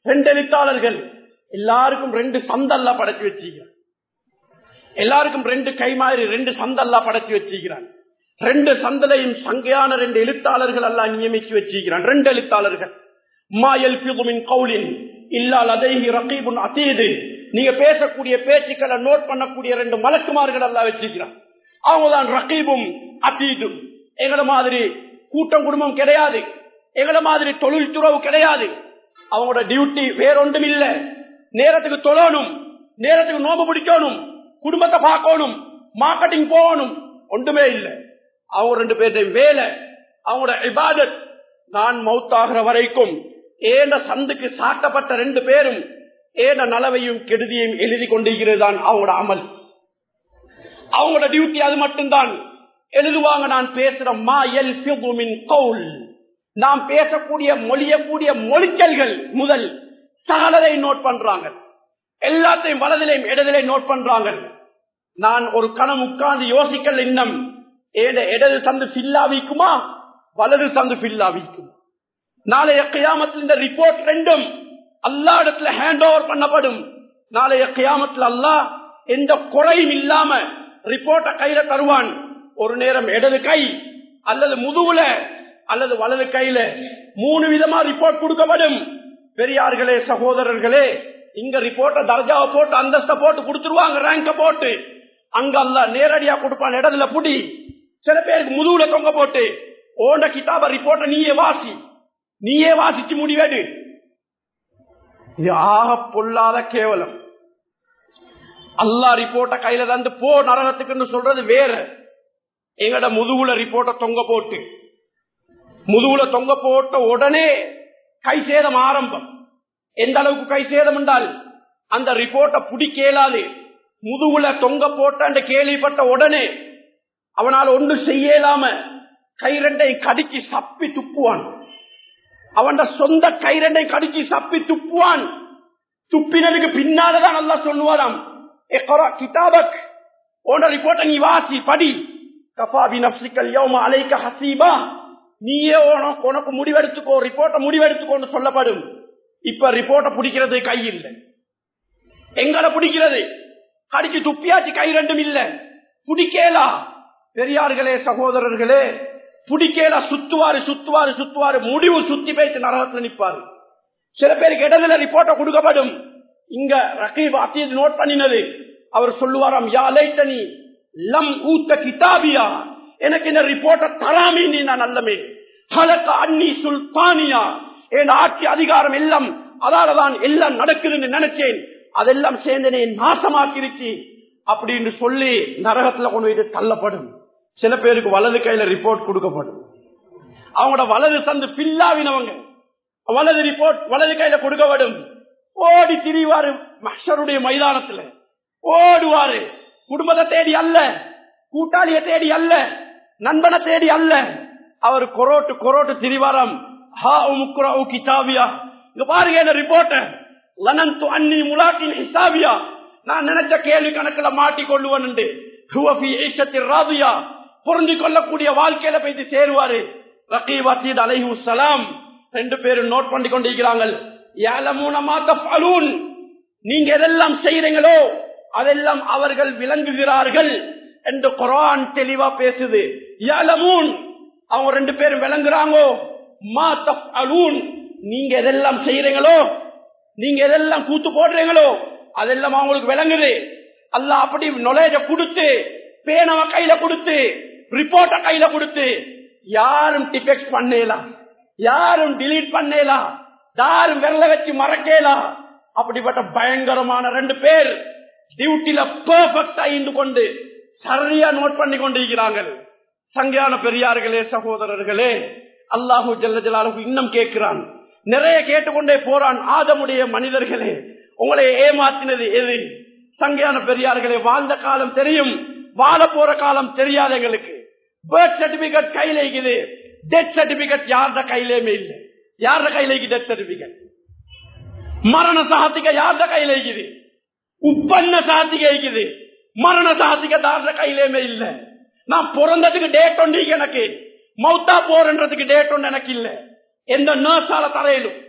ரெண்டு எழுத்தாளர்கள் எல்லாருக்கும் ரெண்டு சந்தல்லா படைச்சு வச்சுக்கிறான் எல்லாருக்கும் ரெண்டு கை மாதிரி ரெண்டு சந்தல்லா படைச்சு வச்சுக்கிறான் ரெண்டு சந்தலையும் சங்கையான ரெண்டு எழுத்தாளர்கள் எல்லாம் நியமிச்சு வச்சுக்கிறான் ரெண்டு எழுத்தாளர்கள் மாயல் பிதுமின் கவுலின் இல்லால் அதைஹி ரகீபுன் அதீது நீங்க பேசக்கூடிய பேச்சுக்களை நோட் பண்ணக்கூடிய ரெண்டு மலக்குமார்கள் எல்லாம் வச்சுக்கிறான் அவங்கதான் ரகீபும் அதீதும் எங்களை மாதிரி கூட்டம் குடும்பம் கிடையாது எங்களை மாதிரி தொழில் துறவு கிடையாது அவங்களோட டியூட்டி வேற ஒன்றும் இல்ல நேரத்துக்கு தொழணும் நேரத்துக்கு நோம்பு பிடிக்கணும் குடும்பத்தை பார்க்கணும் மார்க்கெட்டிங் போகணும் ஒன்றுமே இல்லை அவங்க ரெண்டு பேர்டையும் வேலை அவங்களோட இபாதத் நான் மௌத்தாகிற வரைக்கும் ஏன சந்துக்கு சாட்டப்பட்ட ரெண்டு பேரும் ஏன நலவையும் கெடுதியையும் எழுதி கொண்டிருக்கிறது தான் அவங்களோட அமல் அவங்களோட டியூட்டி அது மட்டும்தான் எழுதுவாங்க நான் பேசுற மா எல் கவுல் நாம் பேசக்கூடிய மொழியக்கூடிய மொழிச்சல்கள் முதல் சகலதை நோட் பண்றாங்க எல்லாத்தையும் வலதிலையும் இடதிலை நோட் பண்றாங்க நான் ஒரு கணம் உட்கார்ந்து யோசிக்கல இன்னும் ஏட இடது சந்து ஃபில்லாவிக்குமா வலது சந்து ஃபில்லாவிக்குமா நாளைய கியாமத்தில் இந்த ரிப்போர்ட் ரெண்டும் அல்லா இடத்துல ஹேண்ட் ஓவர் பண்ணப்படும் நாளைய கியாமத்தில் அல்லா எந்த குறையும் இல்லாம ரிப்போர்ட்டை கையில தருவான் ஒரு நேரம் இடது கை அல்லது முதுகுல அல்லது வலது கையில மூணு விதமா ரிப்போர்ட் கொடுக்கப்படும் பெரியார்களே சகோதரர்களே இங்க ரிப்போர்ட்டை தர்ஜாவை போட்டு அந்தஸ்த போட்டு கொடுத்துருவாங்க ரேங்க போட்டு அங்க அல்ல நேரடியா கொடுப்பான் இடத்துல புடி சில பேருக்கு முதுகுல தொங்க போட்டு ஓண்ட கிட்டாப ரிப்போர்ட்டை நீயே வாசி நீயே வாசிச்சு முடிவேடு இது ஆக பொல்லாத கேவலம் அல்லா ரிப்போர்ட்ட கையில தந்து போ நரகத்துக்குன்னு சொல்றது வேற எங்கட முதுகுல ரிப்போர்ட்ட தொங்க போட்டு முதுகுல தொங்க போட்ட உடனே கை சேதம் ஆரம்பம் எந்த அளவுக்கு கை சேதம் என்றால் அந்த ரிப்போர்ட்டை பிடிக்கலாது முதுகுல தொங்க போட்ட கேள்விப்பட்ட உடனே அவனால் ஒன்று செய்யலாம கைரண்டை கடிச்சு சப்பி துப்புவான் அவன் சொந்த கைரண்டை கடிச்சு சப்பி துப்புவான் துப்பினதுக்கு பின்னாலதான் நல்லா சொல்லுவாராம் கிதாபக் உன ரிப்போர்ட்டை நீ வாசி படி கபாபி நப்சிக்கல் யோம அலைக்க ஹசீபா நீயே உனக்கு உனக்கு முடிவெடுத்துக்கோ ரிப்போர்ட்டை முடிவெடுத்துக்கோன்னு சொல்லப்படும் இப்ப ரிப்போர்ட்டை பிடிக்கிறது கை இல்லை எங்களை பிடிக்கிறது கடிச்சு துப்பியாச்சு கை ரெண்டும் இல்ல பிடிக்கலா பெரியார்களே சகோதரர்களே பிடிக்கல சுத்துவாரு சுத்துவாரு சுத்துவாரு முடிவு சுத்தி போயிட்டு நரகத்துல நிப்பாரு சில பேருக்கு இடத்துல ரிப்போர்ட்டை கொடுக்கப்படும் இங்க ரகீப் அத்தியது நோட் பண்ணினது அவர் சொல்லுவாராம் யா லைட்டனி லம் ஊத்த கிதாபியா எனக்கு இந்த ரிப்போர்ட்டை தராமே நீ நான் நல்லமே ஹலக்க அன்னி சுல்தானியா என் ஆட்சி அதிகாரம் எல்லாம் அதாலதான் எல்லாம் நடக்குதுன்னு நினைச்சேன் அதெல்லாம் சேர்ந்தனே நாசமாக்கிருச்சு அப்படின்னு சொல்லி நரகத்துல கொண்டு போயிட்டு தள்ளப்படும் சில பேருக்கு வலது கையில ரிப்போர்ட் கொடுக்கப்படும் அவங்களோட வலது சந்து பில்லாவினவங்க வலது ரிப்போர்ட் வலது கையில கொடுக்கப்படும் ஓடி திரிவாரு மஷருடைய மைதானத்துல ஓடுவாரு குடும்பத்தை தேடி அல்ல கூட்டாளிய தேடி அல்ல நண்பனை தேடி அல்ல அவர் கொரோட்டு கொரோட்டு திரிவாரம் ஹா முக்குரா கிதாபியா இங்க பாருங்க என்ன ரிப்போர்ட் லனந்து அன்னி முலாட்டின் ஹிசாபியா நான் நினைச்ச கேள்வி கணக்குல மாட்டிக்கொள்ளுவன் ராபியா புரிஞ்சு கொள்ளக்கூடிய வாழ்க்கையில போயிட்டு சேருவாரு ரகீவத்தீத் அலைஹு சலாம் ரெண்டு பேரும் நோட் பண்ணி கொண்டிருக்கிறாங்க நீங்க எதெல்லாம் செய்யறீங்களோ அதெல்லாம் அவர்கள் விளங்குகிறார்கள் என்று குரான் தெளிவா பேசுது யாலமூன் அவங்க ரெண்டு பேரும் விளங்குறாங்கோ மா தப் அலூன் நீங்க எதெல்லாம் செய்யறீங்களோ நீங்க எதெல்லாம் கூத்து போடுறீங்களோ அதெல்லாம் அவங்களுக்கு விளங்குது அல்ல அப்படி நொலேஜ கொடுத்து பேனவ கையில கொடுத்து ரிப்போர்ட்ட கையில கொடுத்து யாரும் டிபெக்ட் பண்ணலாம் யாரும் டிலீட் பண்ணலாம் யாரும் வெள்ள வச்சு மறக்கலாம் அப்படிப்பட்ட பயங்கரமான ரெண்டு பேர் டியூட்டில பெர்ஃபெக்டா இருந்து கொண்டு சரியா நோட் பண்ணி கொண்டிருக்கிறாங்க சங்கையான பெரியார்களே சகோதரர்களே அல்லாஹூ ஜல்ல ஜலாலுக்கு இன்னும் கேட்கிறான் நிறைய கேட்டுக்கொண்டே போறான் ஆதமுடைய மனிதர்களே உங்களை ஏமாத்தினது எது சங்கையான பெரியார்களே வாழ்ந்த காலம் தெரியும் வாழ போற காலம் தெரியாது எங்களுக்கு பர்த் சர்டிபிகேட் கையில இருக்குது டெத் சர்டிபிகேட் யார்த கையிலேயுமே இல்லை யார்த கையில டெத் சர்டிபிகேட் மரண சாத்திக யார்த கையில இருக்குது உப்பண்ண சாத்திக இருக்குது மரண சாத்திக தார்த கையிலேயுமே இல்ல நான் பிறந்ததுக்கு டேட் ஒன்று எனக்கு மௌத்தா போறன்றதுக்கு டேட் ஒன்று எனக்கு இல்ல எந்த நர்ஸால தரையிலும்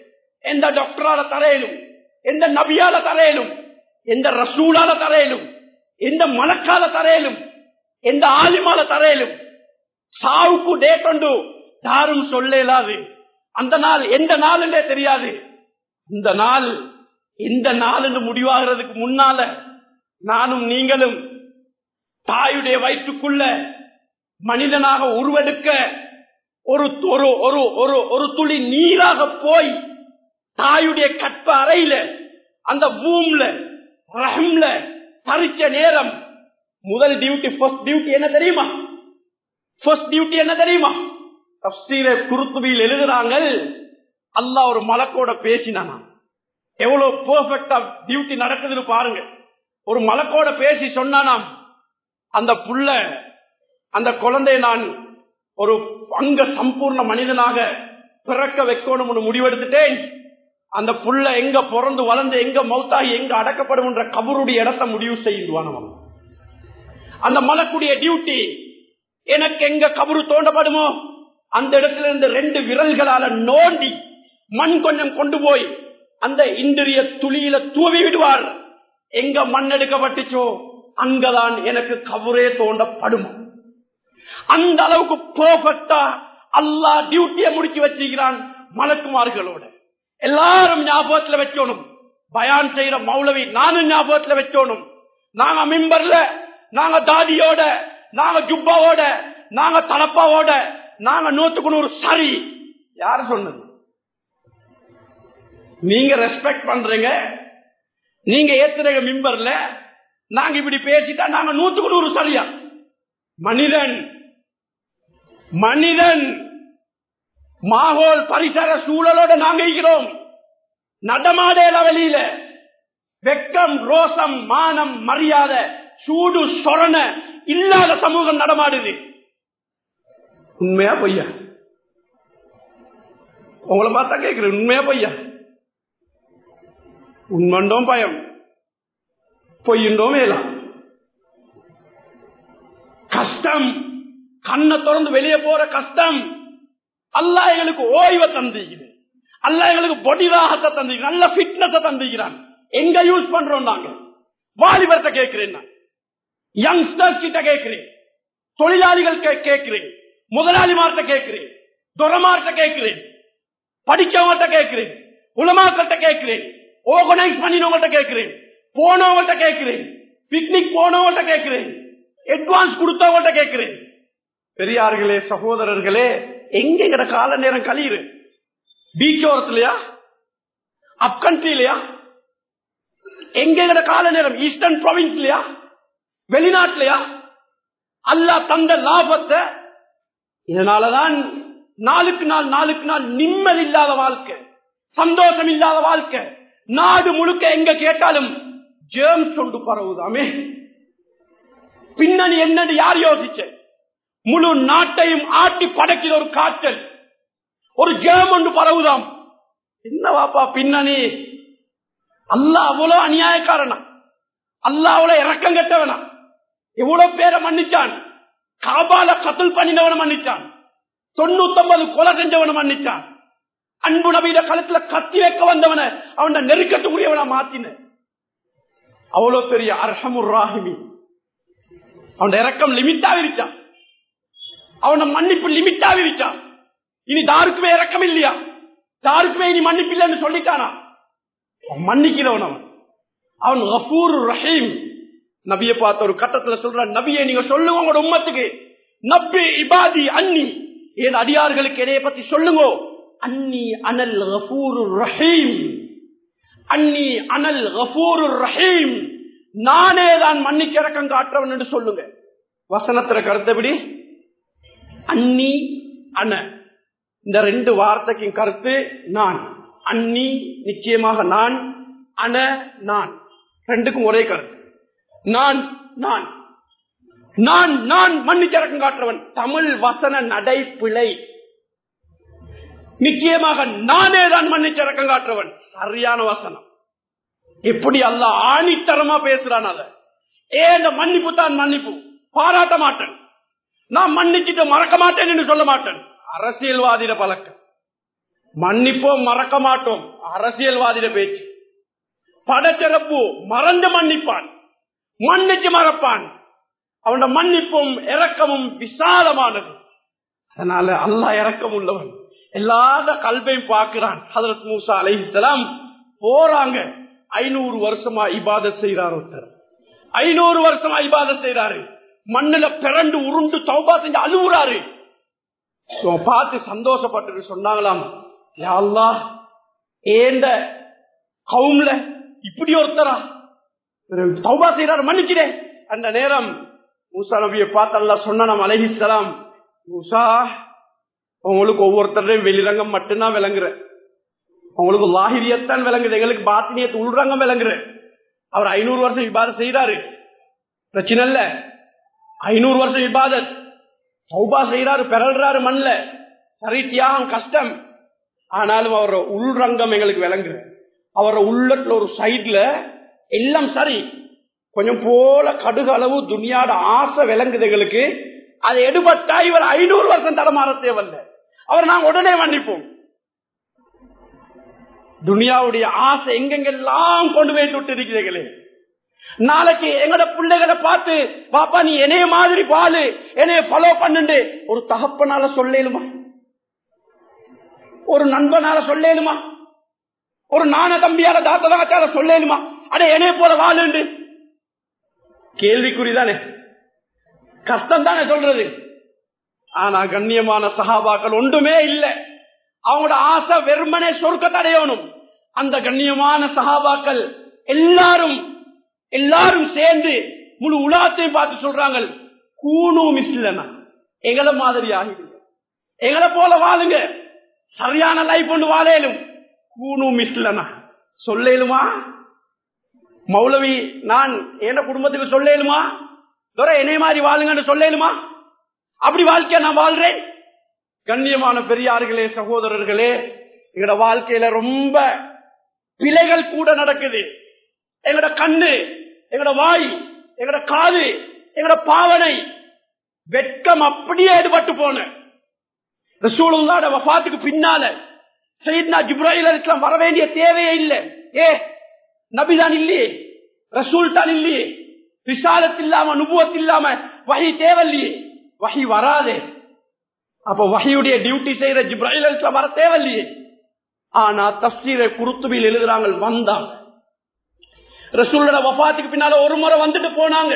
எந்த டாக்டரால தரையிலும் எந்த நபியால தரையிலும் எந்த ரசூலால தரையிலும் எந்த மலக்கால தரையிலும் எந்த ஆலிமால தரையிலும் சாவுக்கு டேட் உண்டு யாரும் சொல்ல இயலாது அந்த நாள் எந்த நாளுன்னே தெரியாது இந்த நாள் இந்த நாள்னு முடிவாகிறதுக்கு முன்னால நானும் நீங்களும் தாயுடைய வயிற்றுக்குள்ள மனிதனாக உருவெடுக்க ஒரு ஒரு ஒரு ஒரு ஒரு துளி நீராக போய் தாயுடைய கற்ப அறையில அந்த பூம்ல ரஹம்ல தரிச்ச நேரம் முதல் டியூட்டி ஃபர்ஸ்ட் டியூட்டி என்ன தெரியுமா ஃபர்ஸ்ட் டியூட்டி என்ன தெரியுமா தப்சீர குருத்துபியில் எழுதுறாங்க அல்லாஹ் ஒரு மலக்கோட பேசினானா எவ்வளவு பெர்ஃபெக்டா டியூட்டி நடக்குதுன்னு பாருங்க ஒரு மலக்கோட பேசி சொன்னானாம் அந்த புள்ள அந்த குழந்தையை நான் ஒரு அங்க சம்பூர்ண மனிதனாக பிறக்க வைக்கணும்னு முடிவெடுத்துட்டேன் அந்த புள்ள எங்க பிறந்து வளர்ந்து எங்க மௌத்தாகி எங்க அடக்கப்படும் என்ற கபருடைய இடத்தை முடிவு செய்வானவன் அந்த மலக்குடைய டியூட்டி எனக்கு எங்க கபரு தோண்டப்படுமோ அந்த இடத்துல இருந்து ரெண்டு விரல்களால நோண்டி மண் கொஞ்சம் கொண்டு போய் அந்த இந்திரிய துளியில தூவி விடுவார் எங்க மண் எடுக்கப்பட்டுச்சோ அங்கதான் எனக்கு கபரே தோண்டப்படும் அந்த அளவுக்கு பெர்ஃபெக்டா அல்லா டியூட்டியை முடிச்சு வச்சிருக்கிறான் மலக்குமார்களோட எல்லாரும் ஞாபகத்துல வச்சோணும் பயான் செய்யற மௌலவி நானும் ஞாபகத்துல வச்சோணும் நாங்க மிம்பர்ல நாங்க தாதியோட நாங்க ஜுப்பாவோட நாங்க தலப்பாவோட நாங்க நூத்துக்கு நூறு சரி யார் சொன்னது நீங்க ரெஸ்பெக்ட் பண்றீங்க நீங்க ஏத்துறீங்க மிம்பர்ல நாங்க இப்படி பேசிட்டா நாங்க நூத்துக்கு நூறு சரியா மனிதன் மனிதன் மாகோல் பரிசர சூழலோட நாங்க இருக்கிறோம் நடமாடேல வெளியில வெக்கம் ரோசம் மானம் மரியாதை சூடு சொரண இல்லாத சமூகம் நடமாடுது உண்மையா பொய்யா உங்களை பார்த்தா கேட்கிறேன் உண்மையா பொய்யா உண்மண்டோம் பயம் பொய்யுண்டோம் மேலாம் கஷ்டம் கண்ணை திறந்து வெளியே போற கஷ்டம் அல்லா எங்களுக்கு ஓய்வை தந்திக்குது அல்லா எங்களுக்கு பொடிதாகத்தை தந்திக்கிறான் நல்ல பிட்னஸை தந்திக்கிறான் எங்க யூஸ் பண்றோம் நாங்க வாலிபர்கிட்ட கேட்கிறேன் நான் யங்ஸ்டர்ஸ் கிட்ட கேட்கிறேன் தொழிலாளிகள் கேட்கிறேன் முதலாளிமார்கிட்ட கேட்கிறேன் துறமார்கிட்ட கேட்கிறேன் படிச்சவங்கள்ட்ட கேட்கிறேன் உலமாக்கள்கிட்ட கேட்கிறேன் ஆர்கனைஸ் பண்ணினவங்கள்ட்ட கேட்கிறேன் போனவங்கள்ட்ட கேட்கிறேன் பிக்னிக் போனவங்கள்ட்ட கேட்கிறேன் அட்வான்ஸ் கொடுத்தவங்கள்ட்ட கேட்கிறேன் பெரியார்களே சகோதரர்களே எங்க எங்கட கால நேரம் கழியுது பீச் ஓரத்துலயா அப் கண்ட்ரிலயா எங்க எங்கட கால நேரம் ஈஸ்டர்ன் ப்ரொவின்ஸ்லயா வெளிநாட்டிலயா அல்லா தந்த லாபத்தை இதனாலதான் நாளுக்கு நாள் நாளுக்கு நாள் நிம்மதி இல்லாத வாழ்க்கை சந்தோஷம் இல்லாத வாழ்க்கை நாடு முழுக்க எங்க கேட்டாலும் ஜேம் சொண்டு பரவுதாமே பின்னணி என்னன்னு யார் யோசிச்ச முழு நாட்டையும் ஆட்டி படைக்கிற ஒரு காய்ச்சல் ஒரு ஜேம் ஒன்று பரவுதாம் என்னவாப்பா பின்னணி அல்லா அவ்வளவு அநியாயக்காரனா அல்லா அவ்வளவு இறக்கம் கட்டவனா எவ்வளவு பேரை மன்னிச்சான் காபால கத்தல் பண்ணினவனை மன்னிச்சான் தொண்ணூத்தி ஒன்பது கொலை செஞ்சவனை மன்னிச்சான் அன்பு நபீட களத்துல கத்தி வைக்க வந்தவன அவன் நெருக்கத்துக்குரியவனா மாத்தின அவ்வளவு பெரிய அர்ஹமுர் ராஹிமி அவன் இறக்கம் லிமிட்டா விரிச்சான் அவன மன்னிப்பு லிமிட்டா விரிச்சான் இனி தாருக்குமே இறக்கம் இல்லையா தாருக்குமே இனி மன்னிப்பு இல்லைன்னு சொல்லிட்டானா அவன் மன்னிக்கிறவன் அவன் அவன் கபூர் ரஹீம் நபிய பார்த்த ஒரு கட்டத்துல சொல்ற நபியை நீங்க சொல்லுங்க உங்களோட உம்மத்துக்கு நப்பி இபாதி அன்னி என் அடியார்களுக்கு இதைய பத்தி சொல்லுங்க அன்னி அனல் கபூர் ரஹீம் அன்னி அனல் கபூர் ரஹீம் நானே தான் மன்னிக்க இறக்கம் காட்டுறவன் என்று சொல்லுங்க வசனத்துல கருத்தபடி அன்னி அன இந்த ரெண்டு வார்த்தைக்கும் கருத்து நான் அன்னி நிச்சயமாக நான் அன நான் ரெண்டுக்கும் ஒரே கருத்து நான் நான் நான் நான் மன்னிச்சரக்கம் காட்டுறவன் தமிழ் வசன நடைப்பிழை நிச்சயமாக நானே தான் மன்னிச்சரக்கம் காட்டுறவன் சரியான வசனம் எப்படி அல்ல ஆணித்தரமா பேசுறான் அத ஏ இந்த மன்னிப்பு தான் மன்னிப்பு பாராட்ட மாட்டேன் நான் மன்னிச்சுட்டு மறக்க மாட்டேன் என்று சொல்ல மாட்டேன் அரசியல்வாதியிட பழக்கம் மன்னிப்போம் மறக்க மாட்டோம் அரசியல்வாதிட பேச்சு படச்சிறப்பு மறந்து மன்னிப்பான் மன்னிச்சு மறப்பான் அவனோட மன்னிப்பும் இறக்கமும் விசாலமானது அதனால அல்லாஹ் இறக்கம் உள்ளவன் எல்லாத கல்வையும் பார்க்கிறான் ஹதரத் மூசா அலைஹிஸ்ஸலாம் போறாங்க ஐநூறு வருஷமா இபாதத் செய்யறார் ஒருத்தர் ஐநூறு வருஷமா இபாதத் செய்யறாரு மண்ணுல பிறண்டு உருண்டு தௌபா செஞ்சு அழுவுறாரு இவன் பார்த்து சந்தோஷப்பட்டு சொன்னாங்களாம் யா அல்லாஹ் ஏண்ட கவும்ல இப்படி ஒருத்தரா தௌபா செய்யறாரு மன்னிச்சிடே அந்த நேரம் மூசா நபியை பார்த்து அல்லாஹ் சொன்ன அலைஹிஸ்ஸலாம் மூசா உங்களுக்கு ஒவ்வொருத்தரையும் வெளிரங்கம் மட்டும்தான் விளங்குற உங்களுக்கு லாகிரியத்தான் விளங்குது எங்களுக்கு பாத்தினியத்து உள்ரங்கம் விளங்குற அவர் ஐநூறு வருஷம் இபாதத் செய்யறாரு பிரச்சனை இல்ல ஐநூறு வருஷம் இபாதத் சௌபா செய்யறாரு பிறல்றாரு மண்ல சரி தியாகம் கஷ்டம் ஆனாலும் அவரோட உள்ரங்கம் எங்களுக்கு விளங்குற அவரோட உள்ளத்துல ஒரு சைட்ல எல்லாம் சரி கொஞ்சம் போல கடுகு அளவு துனியாட ஆசை விளங்குது எங்களுக்கு அது எடுபட்டா இவர் ஐநூறு வருஷம் தடமாற தேவையில்ல அவர் நாங்க உடனே மன்னிப்போம் துனியாவுடைய ஆசை எங்கெங்கெல்லாம் கொண்டு போய் விட்டு இருக்கிறீர்களே நாளைக்கு எங்கட பிள்ளைகளை பார்த்து பாப்பா நீ என்னைய மாதிரி பாலு என்னைய ஃபாலோ பண்ணுண்டு ஒரு தகப்பனால சொல்லேலுமா ஒரு நண்பனால சொல்லேலுமா ஒரு நான தம்பியால தாத்ததாச்சால சொல்லேலுமா அட என்னைய போல வாழுண்டு கேள்விக்குறிதானே கஷ்டம் தானே சொல்றது ஆனா கண்ணியமான சகாபாக்கள் ஒன்றுமே இல்லை அவங்களோட ஆசை வெறுமனே சொர்க்கத்தை அடையணும் அந்த கண்ணியமான சகாபாக்கள் எல்லாரும் எல்லாரும் சேர்ந்து முழு உலகத்தையும் பார்த்து சொல்றாங்க கூணு மிஸ்லனா எங்களை மாதிரி ஆகிடுங்க எங்களை போல வாழுங்க சரியான லைஃப் ஒன்று வாழையிலும் கூணு மிஸ்லனா சொல்லேலுமா மௌலவி நான் என்ன குடும்பத்துக்கு சொல்லேலுமா துறை என்னை மாதிரி வாழுங்கன்னு சொல்லேலுமா அப்படி வாழ்க்கைய நான் வாழ்றேன் கண்ணியமான பெரியார்களே சகோதரர்களே எங்களோட வாழ்க்கையில ரொம்ப பிழைகள் கூட நடக்குது எங்களோட கண்ணு எங்களோட வாய் எங்களோட காது எங்களோட பாவனை வெட்கம் அப்படியே எடுபட்டு போன ரசூலுல்லாட வஃபாத்துக்கு பின்னால சையத்னா ஜிப்ராஹில் அலிஸ்லாம் வர வேண்டிய தேவையே இல்லை ஏ நபிதான் இல்லையே ரசூல் தான் இல்லையே விசாலத்து இல்லாம நுபுவத்து இல்லாம வகை தேவையில்லையே வகை வராதே அப்ப வகையுடைய டியூட்டி செய்யற ஜிப்ராஹில் அலிஸ்லாம் வர தேவையில்லையே ஆனா தப்சீரை குருத்துபில் எழுதுறாங்க வந்தாங்க ரசூலோட வபாத்துக்கு பின்னால ஒரு முறை வந்துட்டு போனாங்க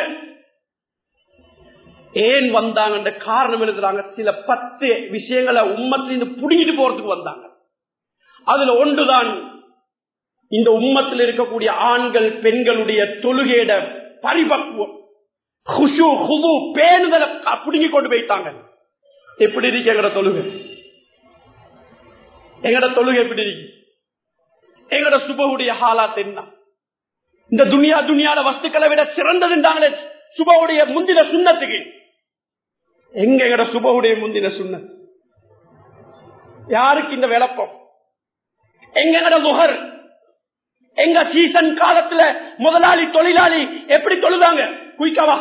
ஏன் வந்தாங்க காரணம் எழுதுறாங்க சில பத்து விஷயங்களை உம்மத்திலிருந்து புடிங்கிட்டு போறதுக்கு வந்தாங்க அதுல ஒன்றுதான் இந்த உம்மத்தில் இருக்கக்கூடிய ஆண்கள் பெண்களுடைய தொழுகையிட பரிபக்குவம் குஷு குது பேணுதலை புடுங்கி கொண்டு போயிட்டாங்க எப்படி இருக்கு எங்கட தொழுகை எங்கட தொழுகை எப்படி இருக்கு எங்கட சுபகுடைய ஹாலாத் என்ன இந்த துனியா துனியால வஸ்துக்களை விட சிறந்ததுன்றாங்களே சுபவுடைய முந்தின சுண்ணத்துக்கு எங்க எங்கட சுபவுடைய முந்தின சுண்ண யாருக்கு இந்த விளப்பம் எங்க எங்கட முகர் எங்க சீசன் காலத்துல முதலாளி தொழிலாளி எப்படி தொழுதாங்க குயிக்கவா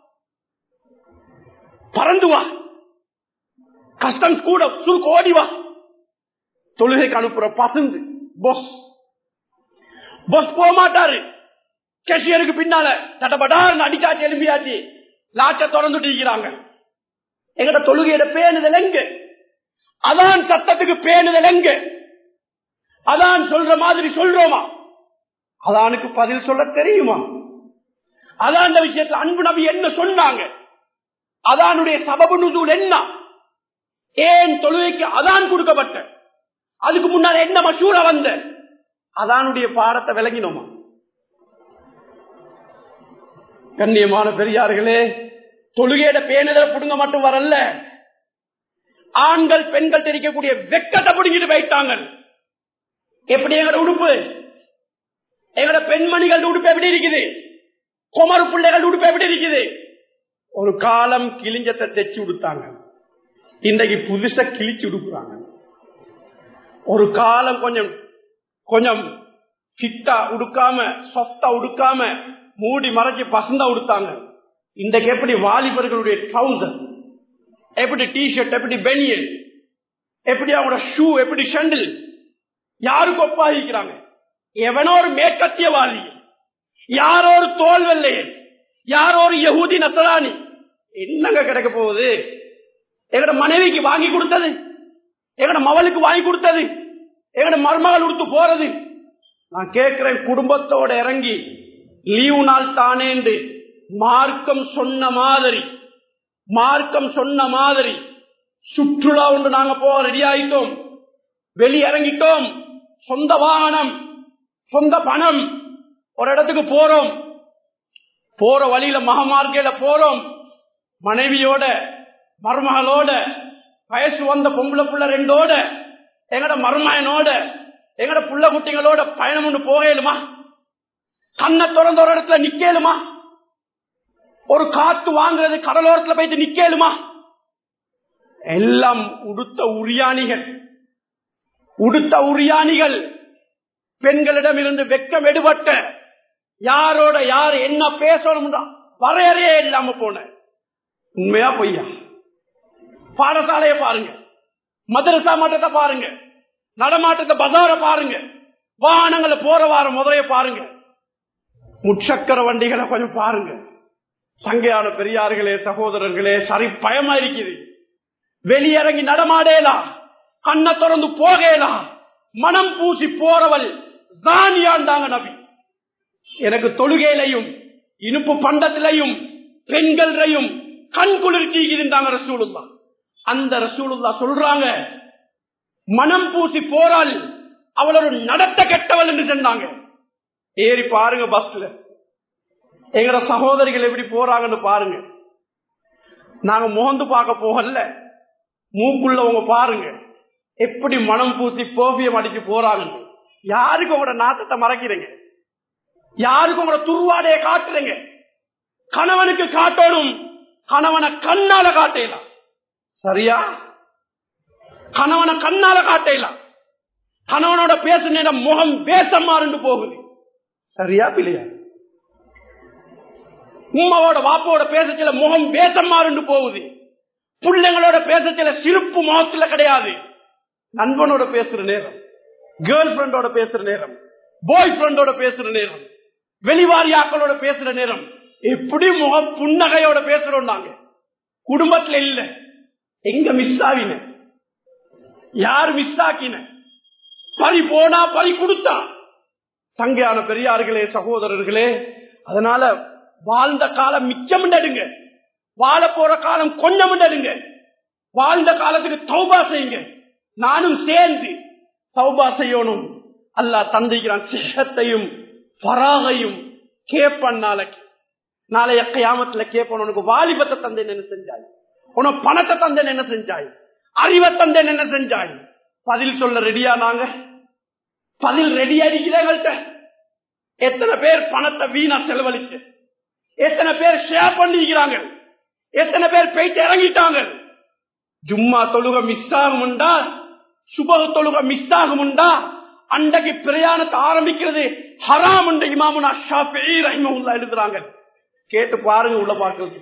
பறந்து வா கஷ்டம் கூட சுருக்கு ஓடி வா தொழுகைக்கு அனுப்புற பசந்து பொஸ் பொஸ் போக மாட்டாரு கேஷியருக்கு பின்னால தட்டப்படார் அடிக்காச்சு எலும்பியாச்சு லாச்ச திறந்துட்டு இருக்கிறாங்க எங்கட தொழுகையிட பேணுதல் எங்க அதான் சத்தத்துக்கு பேணுதல் எங்க அதான் சொல்ற மாதிரி சொல்றோமா அதானுக்கு பதில் சொல்ல தெரியுமா அதான் அந்த விஷயத்துல அன்பு நபி என்ன சொன்னாங்க அதானுடைய சபபு நுசூல் என்ன ஏன் தொழுகைக்கு அதான் கொடுக்கப்பட்ட அதுக்கு முன்னால என்ன மசூரா வந்த அதானுடைய பாடத்தை விளங்கினோமா கண்ணியமான பெரியார்களே தொழுகையிட பேணுதல புடுங்க மட்டும் வரல ஆண்கள் பெண்கள் தெரிவிக்கக்கூடிய வெக்கத்தை புடுங்கிட்டு போயிட்டாங்க எப்படி எங்கட உடுப்பு எங்கட பெண்மணிகள் உடுப்பு எப்படி இருக்குது குமரு பிள்ளைகள் உடுப்பு எப்படி இருக்குது ஒரு காலம் கிழிஞ்சத்தை தைச்சு உடுத்தாங்க இன்றைக்கு புதுசா கிழிச்சு உடுக்குறாங்க ஒரு காலம் கொஞ்சம் கொஞ்சம் ஃபிட்டா உடுக்காம சொஃப்டா உடுக்காம மூடி மறைச்சு பசந்தா உடுத்தாங்க இன்றைக்கு எப்படி வாலிபர்களுடைய ட்ரௌசர் எப்படி டி ஷர்ட் எப்படி பெனியன் எப்படி அவங்களோட ஷூ எப்படி ஷண்டில் யாருக்கு ஒப்பாகிக்கிறாங்க எவனோ ஒரு மேற்கத்தியவாதி யாரோ ஒரு தோல் வெள்ளையன் யாரோ ஒரு யகுதி நசராணி என்னங்க கிடைக்க போகுது எங்கட மனைவிக்கு வாங்கி கொடுத்தது எங்கட மவளுக்கு வாங்கி கொடுத்தது எங்கட மருமகள் உடுத்து போறது நான் கேட்கிறேன் குடும்பத்தோட இறங்கி லீவு நாள் தானேண்டு மார்க்கம் சொன்ன மாதிரி மார்க்கம் சொன்ன மாதிரி சுற்றுலா ஒன்று நாங்க போக ரெடி ஆயிட்டோம் வெளியிறங்கிட்டோம் சொந்த வாகனம் சொந்த பணம் ஒரு இடத்துக்கு போறோம் போற வழியில மகமார்க்கையில போறோம் மனைவியோட மருமகளோட வயசு வந்த பொம்பளை புள்ள ரெண்டோட எங்கட மருமகனோட எங்கட புள்ள குட்டிங்களோட பயணம் ஒன்று போகலுமா கண்ணை திறந்த ஒரு இடத்துல நிக்கலுமா ஒரு காத்து வாங்குறது கடலோரத்துல போயிட்டு நிக்கலுமா எல்லாம் உடுத்த உரியாணிகள் உடுத்த உரியாணிகள் பெண்களிடம் இருந்து வெக்கம் எடுபட்ட யாரோட யார் என்ன பேசணும் வரையறையே இல்லாம போன உண்மையா பொய்யா பாடசாலைய பாருங்க மதரசா மாட்டத்தை பாருங்க நடமாட்டத்தை பசார பாருங்க வாகனங்களை போற வாரம் முதலைய பாருங்க முச்சக்கர வண்டிகளை கொஞ்சம் பாருங்க சங்கையான பெரியார்களே சகோதரர்களே சரி பயமா இருக்குது வெளியிறங்கி நடமாடேலாம் கண்ணை திறந்து போகலாம் மனம் பூசி போறவள் தானியாண்டாங்க நபி எனக்கு தொழுகையிலையும் இனிப்பு பண்டத்திலையும் பெண்களையும் கண் குளிர்ச்சி இருந்தாங்க ரசூலுல்லா அந்த ரசூலுல்லா சொல்றாங்க மனம் பூசி போறாள் அவள் ஒரு நடத்த கெட்டவள் என்று சொன்னாங்க ஏறி பாருங்க பஸ்ல எங்கட சகோதரிகள் எப்படி போறாங்கன்னு பாருங்க நாங்க முகந்து பார்க்க போகல மூக்குள்ளவங்க பாருங்க எப்படி மனம் பூசி போபியம் அடிச்சு போறாங்க யாருக்கு உங்களோட நாட்டத்தை மறைக்கிறீங்க யாருக்கு உங்களோட துருவாடைய காட்டுறீங்க கணவனுக்கு காட்டணும் கணவனை கண்ணால காட்டலாம் சரியா கணவனை கண்ணால காட்டலாம் கணவனோட பேச நேரம் முகம் வேஷம் மாறுண்டு போகுது சரியா பிள்ளையா உமாவோட வாப்போட பேசச்சில முகம் வேஷம் மாறுண்டு போகுது பிள்ளைங்களோட பேசச்சில சிரிப்பு முகத்துல கிடையாது நண்பனோட பேசுற நேரம் கேர்ள் ஃபிரெண்டோட பேசுற நேரம் பாய் ஃபிரெண்டோட பேசுற நேரம் வெளிவாரியாக்களோட பேசுற நேரம் எப்படி முகம் புன்னகையோட பேசுறோம் நாங்க குடும்பத்துல இல்ல எங்க மிஸ் ஆவின யார் மிஸ் ஆக்கின பறி போனா பறி கொடுத்தா தங்கையான பெரியார்களே சகோதரர்களே அதனால வாழ்ந்த காலம் மிச்சம் எடுங்க வாழ போற காலம் கொஞ்சம் எடுங்க வாழ்ந்த காலத்துக்கு தௌபா செய்யுங்க நானும் சேர்ந்து தௌபா செய்யணும் அல்லா தந்திக்கிறான் சிஷத்தையும் பராகையும் கேப்பன் நாளைக்கு நாளைய கையாமத்துல கேப்பன் உனக்கு வாலிபத்தை தந்தேன் என்ன செஞ்சாய் உனக்கு பணத்தை தந்தேன் என்ன செஞ்சாய் அறிவை தந்தேன் என்ன செஞ்சாய் பதில் சொல்ல ரெடியா நாங்க பதில் ரெடியா இருக்கிறேங்கள்ட்ட எத்தனை பேர் பணத்தை வீணா செலவழிச்சு எத்தனை பேர் ஷேர் பண்ணிக்கிறாங்க எத்தனை பேர் போயிட்டு இறங்கிட்டாங்க ஜும்மா தொழுக மிஸ் ஆகும்டா சுபக தொழுக மிஸ் ஆகும்டா அன்றைக்கு பிரயாணத்தை ஆரம்பிக்கிறது ஹராம் என்ற இமாமுனா ஷாஃபி ரஹிமஹுல்லா எழுதுறாங்க கேட்டு பாருங்க உள்ள பார்க்கறது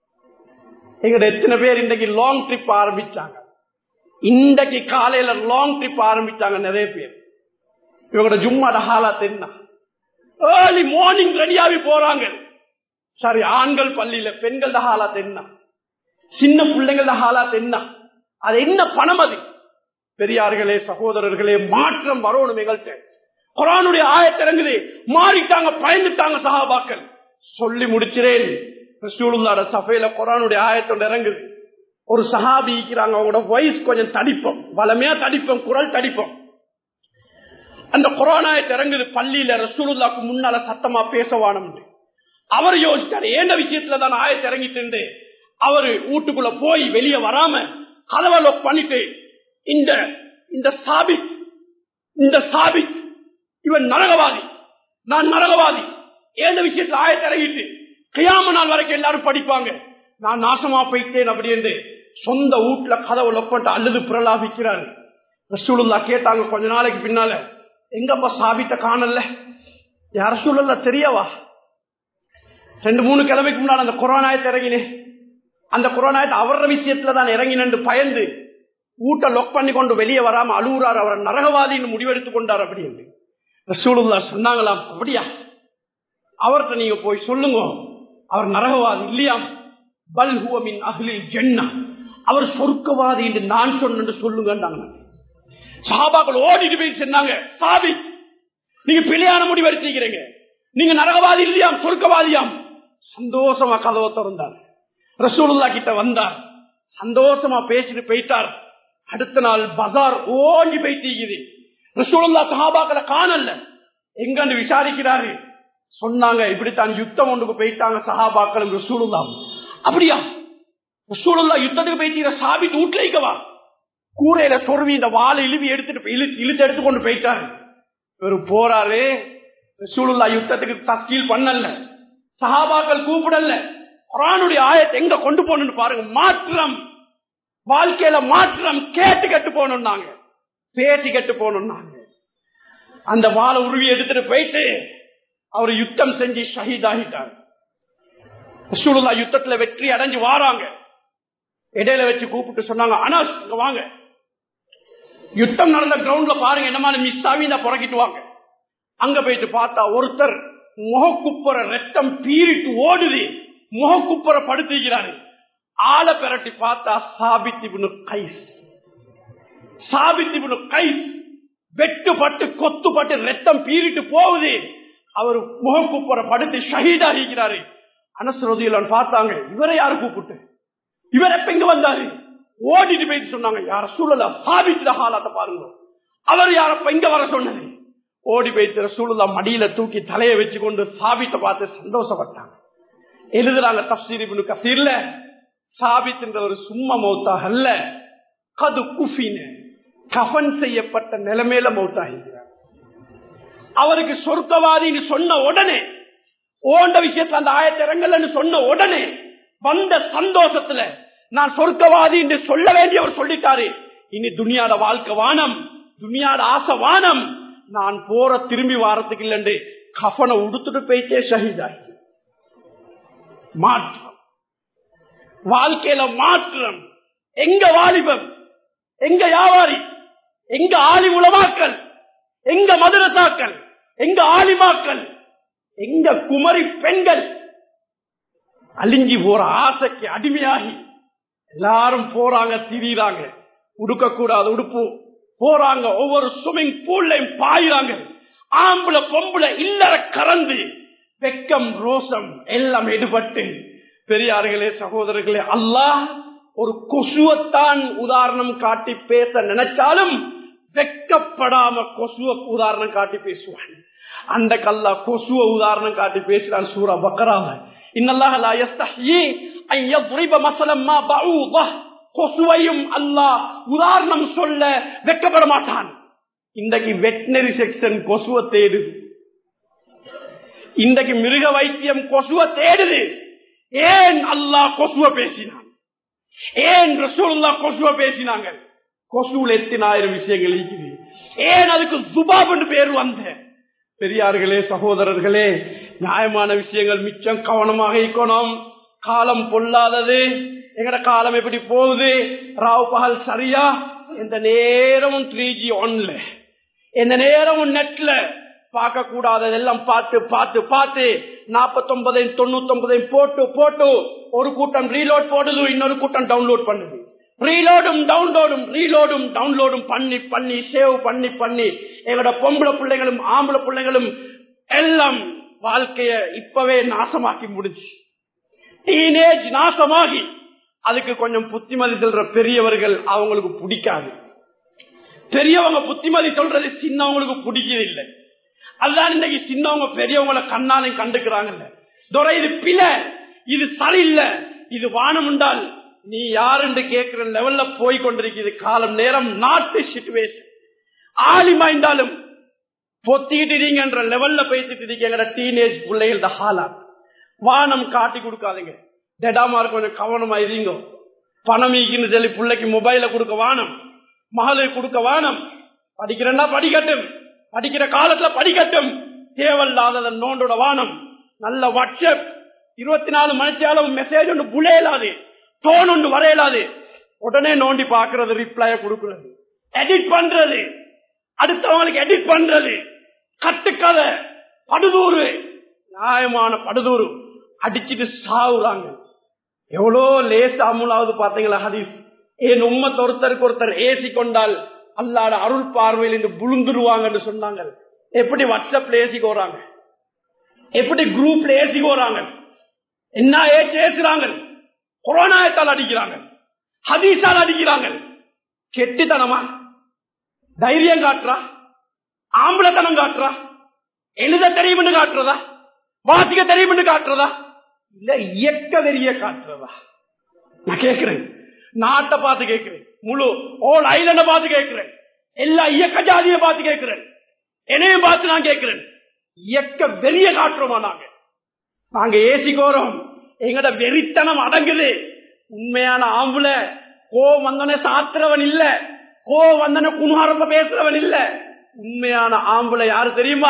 எங்க எத்தனை பேர் இன்றைக்கு லாங் ட்ரிப் ஆரம்பிச்சாங்க இன்றைக்கு காலையில லாங் ட்ரிப் ஆரம்பிச்சாங்க நிறைய பேர் இவங்களோட ஜும்மாட ஹாலாத் என்ன ஏர்லி மார்னிங் ரெடியாகி போறாங்க சரி ஆண்கள் பள்ளியில பெண்களோட ஹாலாத் என்ன சின்ன பிள்ளைங்களோட ஹாலாத் என்ன அது என்ன பணம் அது பெரியார்களே சகோதரர்களே மாற்றம் வரணும் எங்கள்கிட்ட குரானுடைய ஆயத்திறங்குது மாறிட்டாங்க பயந்துட்டாங்க சகாபாக்கள் சொல்லி முடிச்சிறேன் ரசூலுல்லாட சபையில குரானுடைய ஆயத்தோட இறங்குது ஒரு சஹாபி இருக்கிறாங்க அவங்களோட வயசு கொஞ்சம் தடிப்போம் வளமையா தடிப்போம் குரல் தடிப்போம் அந்த கொரோனாயத்தை இறங்குது பள்ளியில ரசூலுல்லாக்கு முன்னால சத்தமா பேசவானம் அவர் யோசிச்சாரு ஏண்ட விஷயத்துல தான் ஆயத்தை இறங்கிட்டு அவரு வீட்டுக்குள்ள போய் வெளியே வராம கதவை லோக் பண்ணிட்டு இந்த இந்த சாபித் இந்த சாபித் இவன் நரகவாதி நான் நரகவாதி ஏந்த விஷயத்துல ஆயத்தை இறங்கிட்டு கையாம நாள் வரைக்கும் எல்லாரும் படிப்பாங்க நான் நாசமா போயிட்டேன் அப்படி என்று சொந்த வீட்டுல கதவை லொப்பட்டு அல்லது பிரலாபிக்கிறாரு ரசூலுல்லா கேட்டாங்க கொஞ்ச நாளைக்கு பின்னால எங்கப்பா சாபித்த காணல யார சூழல்ல தெரியவா ரெண்டு மூணு கிழமைக்கு முன்னாடி அந்த கொரோனாயத்தை இறங்கினேன் அந்த கொரோனாயத்தை அவர விஷயத்துல தான் இறங்கினு பயந்து ஊட்ட லொக் பண்ணி கொண்டு வெளியே வராம அழுகுறார் அவர் நரகவாதின்னு முடிவெடுத்துக் கொண்டார் அப்படி என்று ரசூலுல்லா சொன்னாங்களாம் அப்படியா அவர்கிட்ட நீங்க போய் சொல்லுங்க அவர் நரகவாதி இல்லையாம் பல்ஹுவமின் அகிலில் ஜென்னா அவர் சொர்க்கவாதி என்று நான் சொன்னு சொல்லுங்க சாபாக்கள் ஓடிட்டு போய் சொன்னாங்க சாபி நீங்க பிழையான முடிவு எடுத்துக்கிறீங்க நீங்க நரகவாதி இல்லையாம் சொர்க்கவாதியாம் சந்தோஷமா கதவை திறந்தார் ரசூலுல்லா கிட்ட வந்தார் சந்தோஷமா பேசிட்டு போயிட்டார் அடுத்த நாள் பஜார் ஓஞ்சி போயிட்டீங்குது ரசூலுல்லா சஹாபாக்களை காணல எங்கன்னு விசாரிக்கிறாரு சொன்னாங்க இப்படித்தான் யுத்தம் ஒன்றுக்கு போயிட்டாங்க சஹாபாக்களும் ரசூலுல்லா அப்படியா ரசூலுல்லா யுத்தத்துக்கு போயிட்டீங்க சாபி வீட்டுல வைக்கவா கூரையில சொருவி இந்த வாழை இழுவி எடுத்துட்டு இழு- இழுத்து எடுத்துக்கொண்டு போயிட்டாரு இவரு போறாரு ரசூலுல்லா யுத்தத்துக்கு தஸ்கீல் பண்ணல சஹாபாக்கள் கூப்பிடல குரானுடைய ஆயத்தை எங்க கொண்டு போகணும்னு பாருங்க மாற்றம் வாழ்க்கையில மாற்றம் கேட்டு கட்டு போகணும்னாங்க பேட்டி கட்டு போகணும்னாங்க அந்த வாழை உருவி எடுத்துட்டு போயிட்டு அவர் யுத்தம் செஞ்சு ஷஹீதாகிட்டார் ரசூலுல்லா யுத்தத்துல வெற்றி அடைஞ்சு வாராங்க இடையில வச்சு கூப்பிட்டு சொன்னாங்க அனாஸ் இங்க வாங்க யுத்தம் நடந்த கிரவுண்ட்ல பாருங்க என்னமான மிஸ் ஆகி இந்த புறக்கிட்டு வாங்க அங்க போயிட்டு பார்த்தா ஒருத்தர் முகக்குப்புற ரத்தம் பீறிட்டு ஓடுது முகக்குப்புற படுத்துக்கிறாரு ஆளை பெரட்டி பார்த்தா சாபித்திபுனு கைஸ் சாபித்திபுனு கைஸ் வெட்டுப்பட்டு கொத்துப்பட்டு ரத்தம் பீறிட்டு போகுது அவர் முகக்குப்புற படுத்து ஷஹீதாகிறாரு அனசுரதியிலான் பார்த்தாங்க இவரை யாரு கூப்பிட்டு இவர் எப்ப இங்க வந்தாரு ஓடிட்டு போயிட்டு சொன்னாங்க யார சூழல சாபித்த ஹாலாத்த பாருங்க அவர் யாரப்ப இங்க வர சொன்னது ஓடி போயிட்டு சூழலா மடியில தூக்கி தலையை வச்சு கொண்டு சாபித்த பார்த்து சந்தோஷப்பட்டாங்க எழுதுறாங்க தப்சீர் இப்னு கசீர்ல சாபித் என்ற ஒரு சும்மா மௌத்தாக அல்ல கது குஃபின கஃன் செய்யப்பட்ட நிலைமையில மௌத்தாகிறார் அவருக்கு சொர்க்கவாதின்னு சொன்ன உடனே ஓண்ட விஷயத்துல அந்த ஆயத்த இறங்கலன்னு சொன்ன உடனே வந்த சந்தோஷத்துல நான் சொர்க்கவாதி என்று சொல்ல வேண்டியவர் சொல்லிட்டாரு இனி துனியாட வாழ்க்கை வானம் துனியாட ஆசை வானம் நான் போற திரும்பி வாரத்துக்கு இல்லைன்னு கஃனை உடுத்துட்டு போயிட்டே ஷஹீதாகி மாற்றம் வாழ்க்கையில மாற்றம் எங்க வாலிபம் எங்க வியாபாரி எங்க ஆலி உலமாக்கள் எங்க மதுரசாக்கள் எங்க ஆலிமாக்கள் எங்க குமரி பெண்கள் அழிஞ்சி போற ஆசைக்கு அடிமையாகி எல்லாரும் போறாங்க திரியிறாங்க உடுக்க கூடாது உடுப்பு போறாங்க ஒவ்வொரு ஸ்விமிங் பூல்லையும் பாயிறாங்க ஆம்பளை பொம்பளை இல்லற கறந்து வெக்கம் ரோசம் எல்லாம் எடுபட்டு பெரியார்களே சகோதரர்களே அல்லாஹ் ஒரு கொசுவத்தான் உதாரணம் காட்டி பேச நினைச்சாலும் வெக்கப்படாம கொசுவ உதாரணம் காட்டி பேசுவான் அந்த கல்லா கொசுவ உதாரணம் காட்டி பேசுறான் சூரா பக்கராம கொசுவையும் அல்லாஹ் உதாரணம் சொல்ல வெக்கப்பட மாட்டான் இன்றைக்கு வெட்டினரி செக்ஷன் கொசுவ தேடுது இன்றைக்கு மிருக வைத்தியம் கொசுவ தேடுது ஏன் அல்லாஹ் கொசுவ பேசினான் ஏன் ரசூல்லா கொசுவ பேசினாங்க கொசுவில் எத்தனாயிரம் விஷயங்கள் இருக்குது ஏன் அதுக்கு சுபாபு பேர் வந்த பெரியார்களே சகோதரர்களே நியாயமான விஷயங்கள் மிச்சம் கவனமாக இருக்கணும் காலம் பொல்லாதது எங்கட காலம் எப்படி போகுது ராவ் பகல் சரியா எந்த நேரமும் த்ரீ ஜி ஒன்ல எந்த நேரமும் நெட்ல பார்க்க கூடாததெல்லாம் பார்த்து பார்த்து பார்த்து நாற்பத்தி ஒன்பதையும் தொண்ணூத்தி ஒன்பதையும் போட்டு போட்டு ஒரு கூட்டம் ரீலோட் போடுது இன்னொரு கூட்டம் டவுன்லோட் பண்ணுது ரீலோடும் டவுன்லோடும் ரீலோடும் டவுன்லோடும் பண்ணி பண்ணி சேவ் பண்ணி பண்ணி எங்களோட பொம்பளை பிள்ளைகளும் ஆம்பளை பிள்ளைகளும் எல்லாம் வாழ்க்கைய இப்பவே நாசமாக்கி முடிச்சு டீனேஜ் நாசமாகி அதுக்கு கொஞ்சம் புத்திமதி சொல்ற பெரியவர்கள் அவங்களுக்கு பிடிக்காது பெரியவங்க புத்திமதி சொல்றது சின்னவங்களுக்கு பிடிக்கிறது இல்லை அதுதான் இன்னைக்கு சின்னவங்க பெரியவங்களை கண்ணாலையும் கண்டுக்கிறாங்கல்ல துறை இது பில இது சரியில்லை இது வானம் உண்டால் நீ யாருன்னு கேட்கிற லெவல்ல போய் கொண்டிருக்கிறது காலம் நேரம் நாட்டு சிச்சுவேஷன் ஆலிமாய்ந்தாலும் பொத்திட்டு லெவல்ல பேசிட்டு இருக்கீங்க டீனேஜ் பிள்ளைகள் ஹாலா வானம் காட்டி கொடுக்காதீங்க டெடாமா கொஞ்சம் கவனமா இருங்க பணம் ஈக்குன்னு சொல்லி பிள்ளைக்கு மொபைல கொடுக்க வானம் மகளுக்கு கொடுக்க வானம் படிக்கிறேன்னா படிக்கட்டும் படிக்கிற காலத்துல படிக்கட்டும் தேவையில்லாத நோண்டோட வானம் நல்ல வாட்ஸ்அப் இருபத்தி நாலு மணிச்சாலும் மெசேஜ் ஒன்று புழையலாது டோன் ஒன்று வரையலாது உடனே நோண்டி பாக்குறது ரிப்ளைய கொடுக்கிறது எடிட் பண்றது அடுத்தவங்களுக்கு எடிட் பண்றது கட்டுக்கதை படுதூறு நியாயமான படுதூறு அடிச்சிட்டு சாவுறாங்க எவ்வளோ லேஸ் அமுலாவது பாத்தீங்களா ஹதீஸ் ஏன் உம்மத் ஒருத்தருக்கு ஒருத்தர் ஏசி கொண்டால் அல்லாட அருள் பார்வையில் இருந்து புழுந்துருவாங்கன்னு சொன்னாங்க எப்படி வாட்ஸ்அப்ல ஏசி போறாங்க எப்படி குரூப்ல ஏசி போறாங்க என்ன ஏசி ஏசுறாங்க கொரோனாயத்தால் அடிக்கிறாங்க ஹதீஸால் அடிக்கிறாங்க கெட்டித்தனமா தைரியம் காட்டுறா ஆம்பளத்தனம் காட்டுறா எழுத தெரியும்னு காட்டுறதா வாசிக்க தெரியும்னு காட்டுறதா இல்ல இயக்க வெறிய காட்டுறதா நான் கேட்கிறேன் நாட்டை பார்த்து கேட்கிறேன் முழு ஓல் ஐலண்ட பார்த்து கேட்கிறேன் எல்லா இயக்க ஜாதியை பார்த்து கேட்கிறேன் என்னையும் பார்த்து நான் கேட்கிறேன் இயக்க வெறிய காட்டுறோமா நாங்க நாங்க ஏசிக்கோறோம் எங்கட வெறித்தனம் அடங்குது உண்மையான ஆம்புல கோ வந்தன சாத்துறவன் இல்ல கோ வந்தன குமாரப்ப பேசுறவன் இல்ல உண்மையான ஆம்புல யாரு தெரியுமா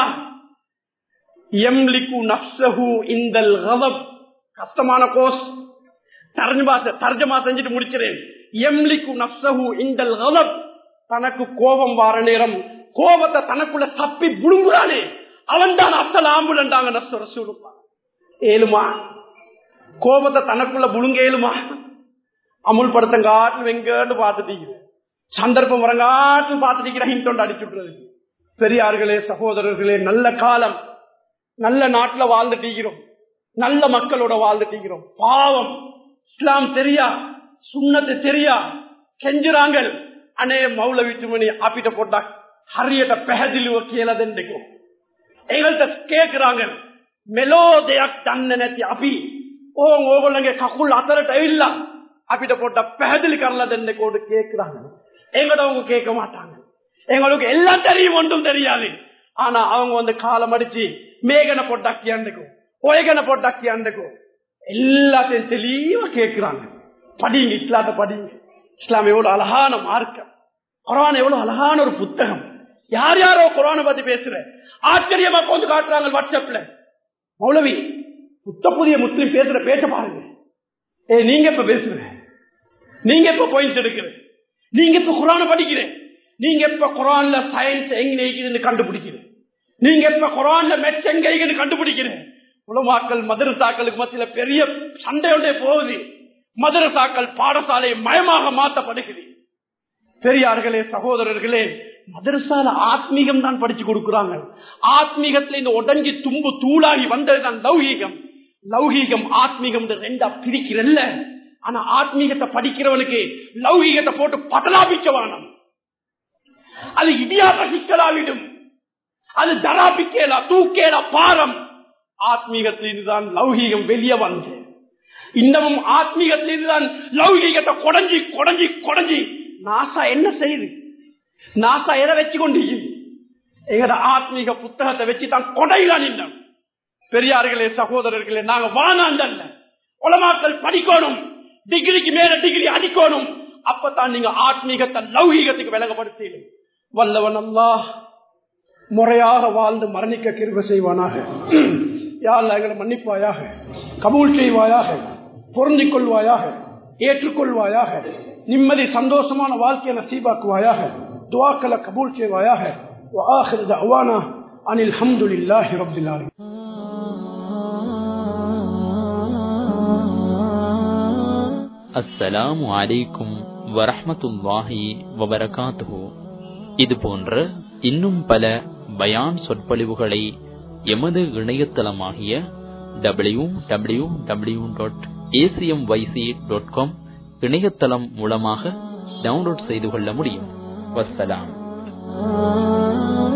எம்லிக்கு நப்சஹு இந்தல் கதப் கஷ்டமான கோஸ் தர்ஜமா தர்ஜமா செஞ்சுட்டு முடிக்கிறேன் எம்லிக்கு நப்சஹு இந்தல் கதப் தனக்கு கோபம் வார நேரம் கோபத்தை தனக்குள்ள தப்பி புடுங்குறானே அவன் தான் அசல் ஆம்புலன்றாங்க நப்ச ரசூலுப்பா ஏழுமா கோபத்தை தனக்குள்ள புழுங்க ஏழுமா அமுல்படுத்தங்காட்டு வெங்கன்னு பார்த்துட்டீங்க சந்தர்ப்பம் வரங்காட்டு பார்த்துட்டீங்க ஹிண்டோண்டு அடிச்சு விட்டுறது பெரியார்களே சகோதரர்களே நல்ல காலம் நல்ல நாட்டுல வாழ்ந்துட்டீங்கிறோம் நல்ல மக்களோட வாழ்ந்துட்டீங்கிறோம் பாவம் இஸ்லாம் தெரியா சுண்ணத்து தெரியா செஞ்சுறாங்க அனே மௌல வீட்டுமணி ஆப்பிட்ட போட்டா ஹரியட்ட பெஹதில் கேளதென்றைக்கும் எங்கள்கிட்ட கேக்குறாங்க மெலோதයක් දන්න නැති අපි ඕන් ඕගොල්ලන්ගේ කකුල් අතරට ඇවිල්ලා අපිට පොඩ්ඩක් පැහැදිලි කරලා දෙන්නකෝට கேக்குறாங்க எங்கட அவங்க கேட்க மாட்டாங்க எங்களுக்கு எல்லாம் தெரியும் ஒன்றும் தெரியாது ஆனா அவங்க வந்து காலம் அடிச்சு மேகனை போட்டாக்கி கியாண்டுக்கும் ஒயகனை போட்டாக்கி கியாண்டுக்கும் எல்லாத்தையும் தெளிவா கேட்கிறாங்க படிங்க இஸ்லாத்தை படிங்க இஸ்லாம் எவ்வளவு அழகான மார்க்கம் குரான் எவ்வளவு அழகான ஒரு புத்தகம் யார் யாரோ குரானை பத்தி பேசுற ஆச்சரியமா கொண்டு காட்டுறாங்க வாட்ஸ்அப்ல மௌலவி புத்த புதிய முஸ்லீம் பேசுற பேச்ச பாருங்க ஏ நீங்க இப்ப பேசுற நீங்க இப்ப பாயிண்ட்ஸ் எடுக்கிற நீங்க இப்ப குரான படிக்கிற நீங்க இப்ப குரான்ல சயின்ஸ் எங்க இருக்குதுன்னு கண்டுபிடிக்கிற நீங்க இப்ப குரான்ல மெட்ஸ் எங்க இருக்குன்னு கண்டுபிடிக்கிற உலமாக்கள் மதரசாக்களுக்கு மத்தியில பெரிய சண்டையோட போகுது மதரசாக்கள் பாடசாலை மயமாக மாற்றப்படுகிறது பெரியார்களே சகோதரர்களே மதரசால ஆத்மீகம் தான் படிச்சு கொடுக்கிறாங்க ஆத்மீகத்துல இந்த உடஞ்சி தும்பு தூளாகி வந்ததுதான் லௌகீகம் லௌகீகம் ஆத்மீகம் ரெண்டா பிரிக்கிறல்ல ஆனா ஆத்மீகத்தை படிக்கிறவனுக்கு லௌகீகத்தை போட்டு பதலாபிச்சவானம் அது இடியாக சிக்கலாவிடும் அது தராபிக்கேலா தூக்கேலா பாரம் ஆத்மீகத்திலிருந்துதான் லௌகீகம் வெளியே வந்து இன்னமும் ஆத்மீகத்திலிருந்துதான் லௌகீகத்தை கொடைஞ்சி கொடைஞ்சி கொடைஞ்சி நாசா என்ன செய்யுது நாசா எதை வச்சு கொண்டு எங்கட ஆத்மீக புத்தகத்தை வச்சு தான் கொடையில நின்றோம் பெரியார்களே சகோதரர்களே நாங்க வானாண்டல்ல உலமாக்கள் படிக்கணும் டிகிரிக்கு மேல டிகிரி அடிக்கணும் அப்பதான் நீங்க ஆத்மீகத்தை லௌகீகத்துக்கு விலகப்படுத்தீங்க வல்லவன் அல்லா முறையாக வாழ்ந்து மரணிக்க கிருப செய்வானாக யாழ் எங்களை மன்னிப்பாயாக கபூல் செய்வாயாக பொருந்திக் கொள்வாயாக ஏற்றுக்கொள்வாயாக நிம்மதி சந்தோஷமான வாழ்க்கையை நசீபாக்குவாயாக துவாக்களை கபூல் செய்வாயாக وآخر دعوانا عن الحمد لله رب العالمين அஸ்ஸலாமு அலைக்கும் வரஹ்மத்துல்லாஹி வபரகாத்துஹு இது போன்ற இன்னும் பல பயான் சொற்பொழிவுகளை எமது இணையதளமாகிய W W W dot ACM YC dot com இணையதளம் மூலமாக டவுன்லோட் செய்து கொள்ள முடியும் வசலாம்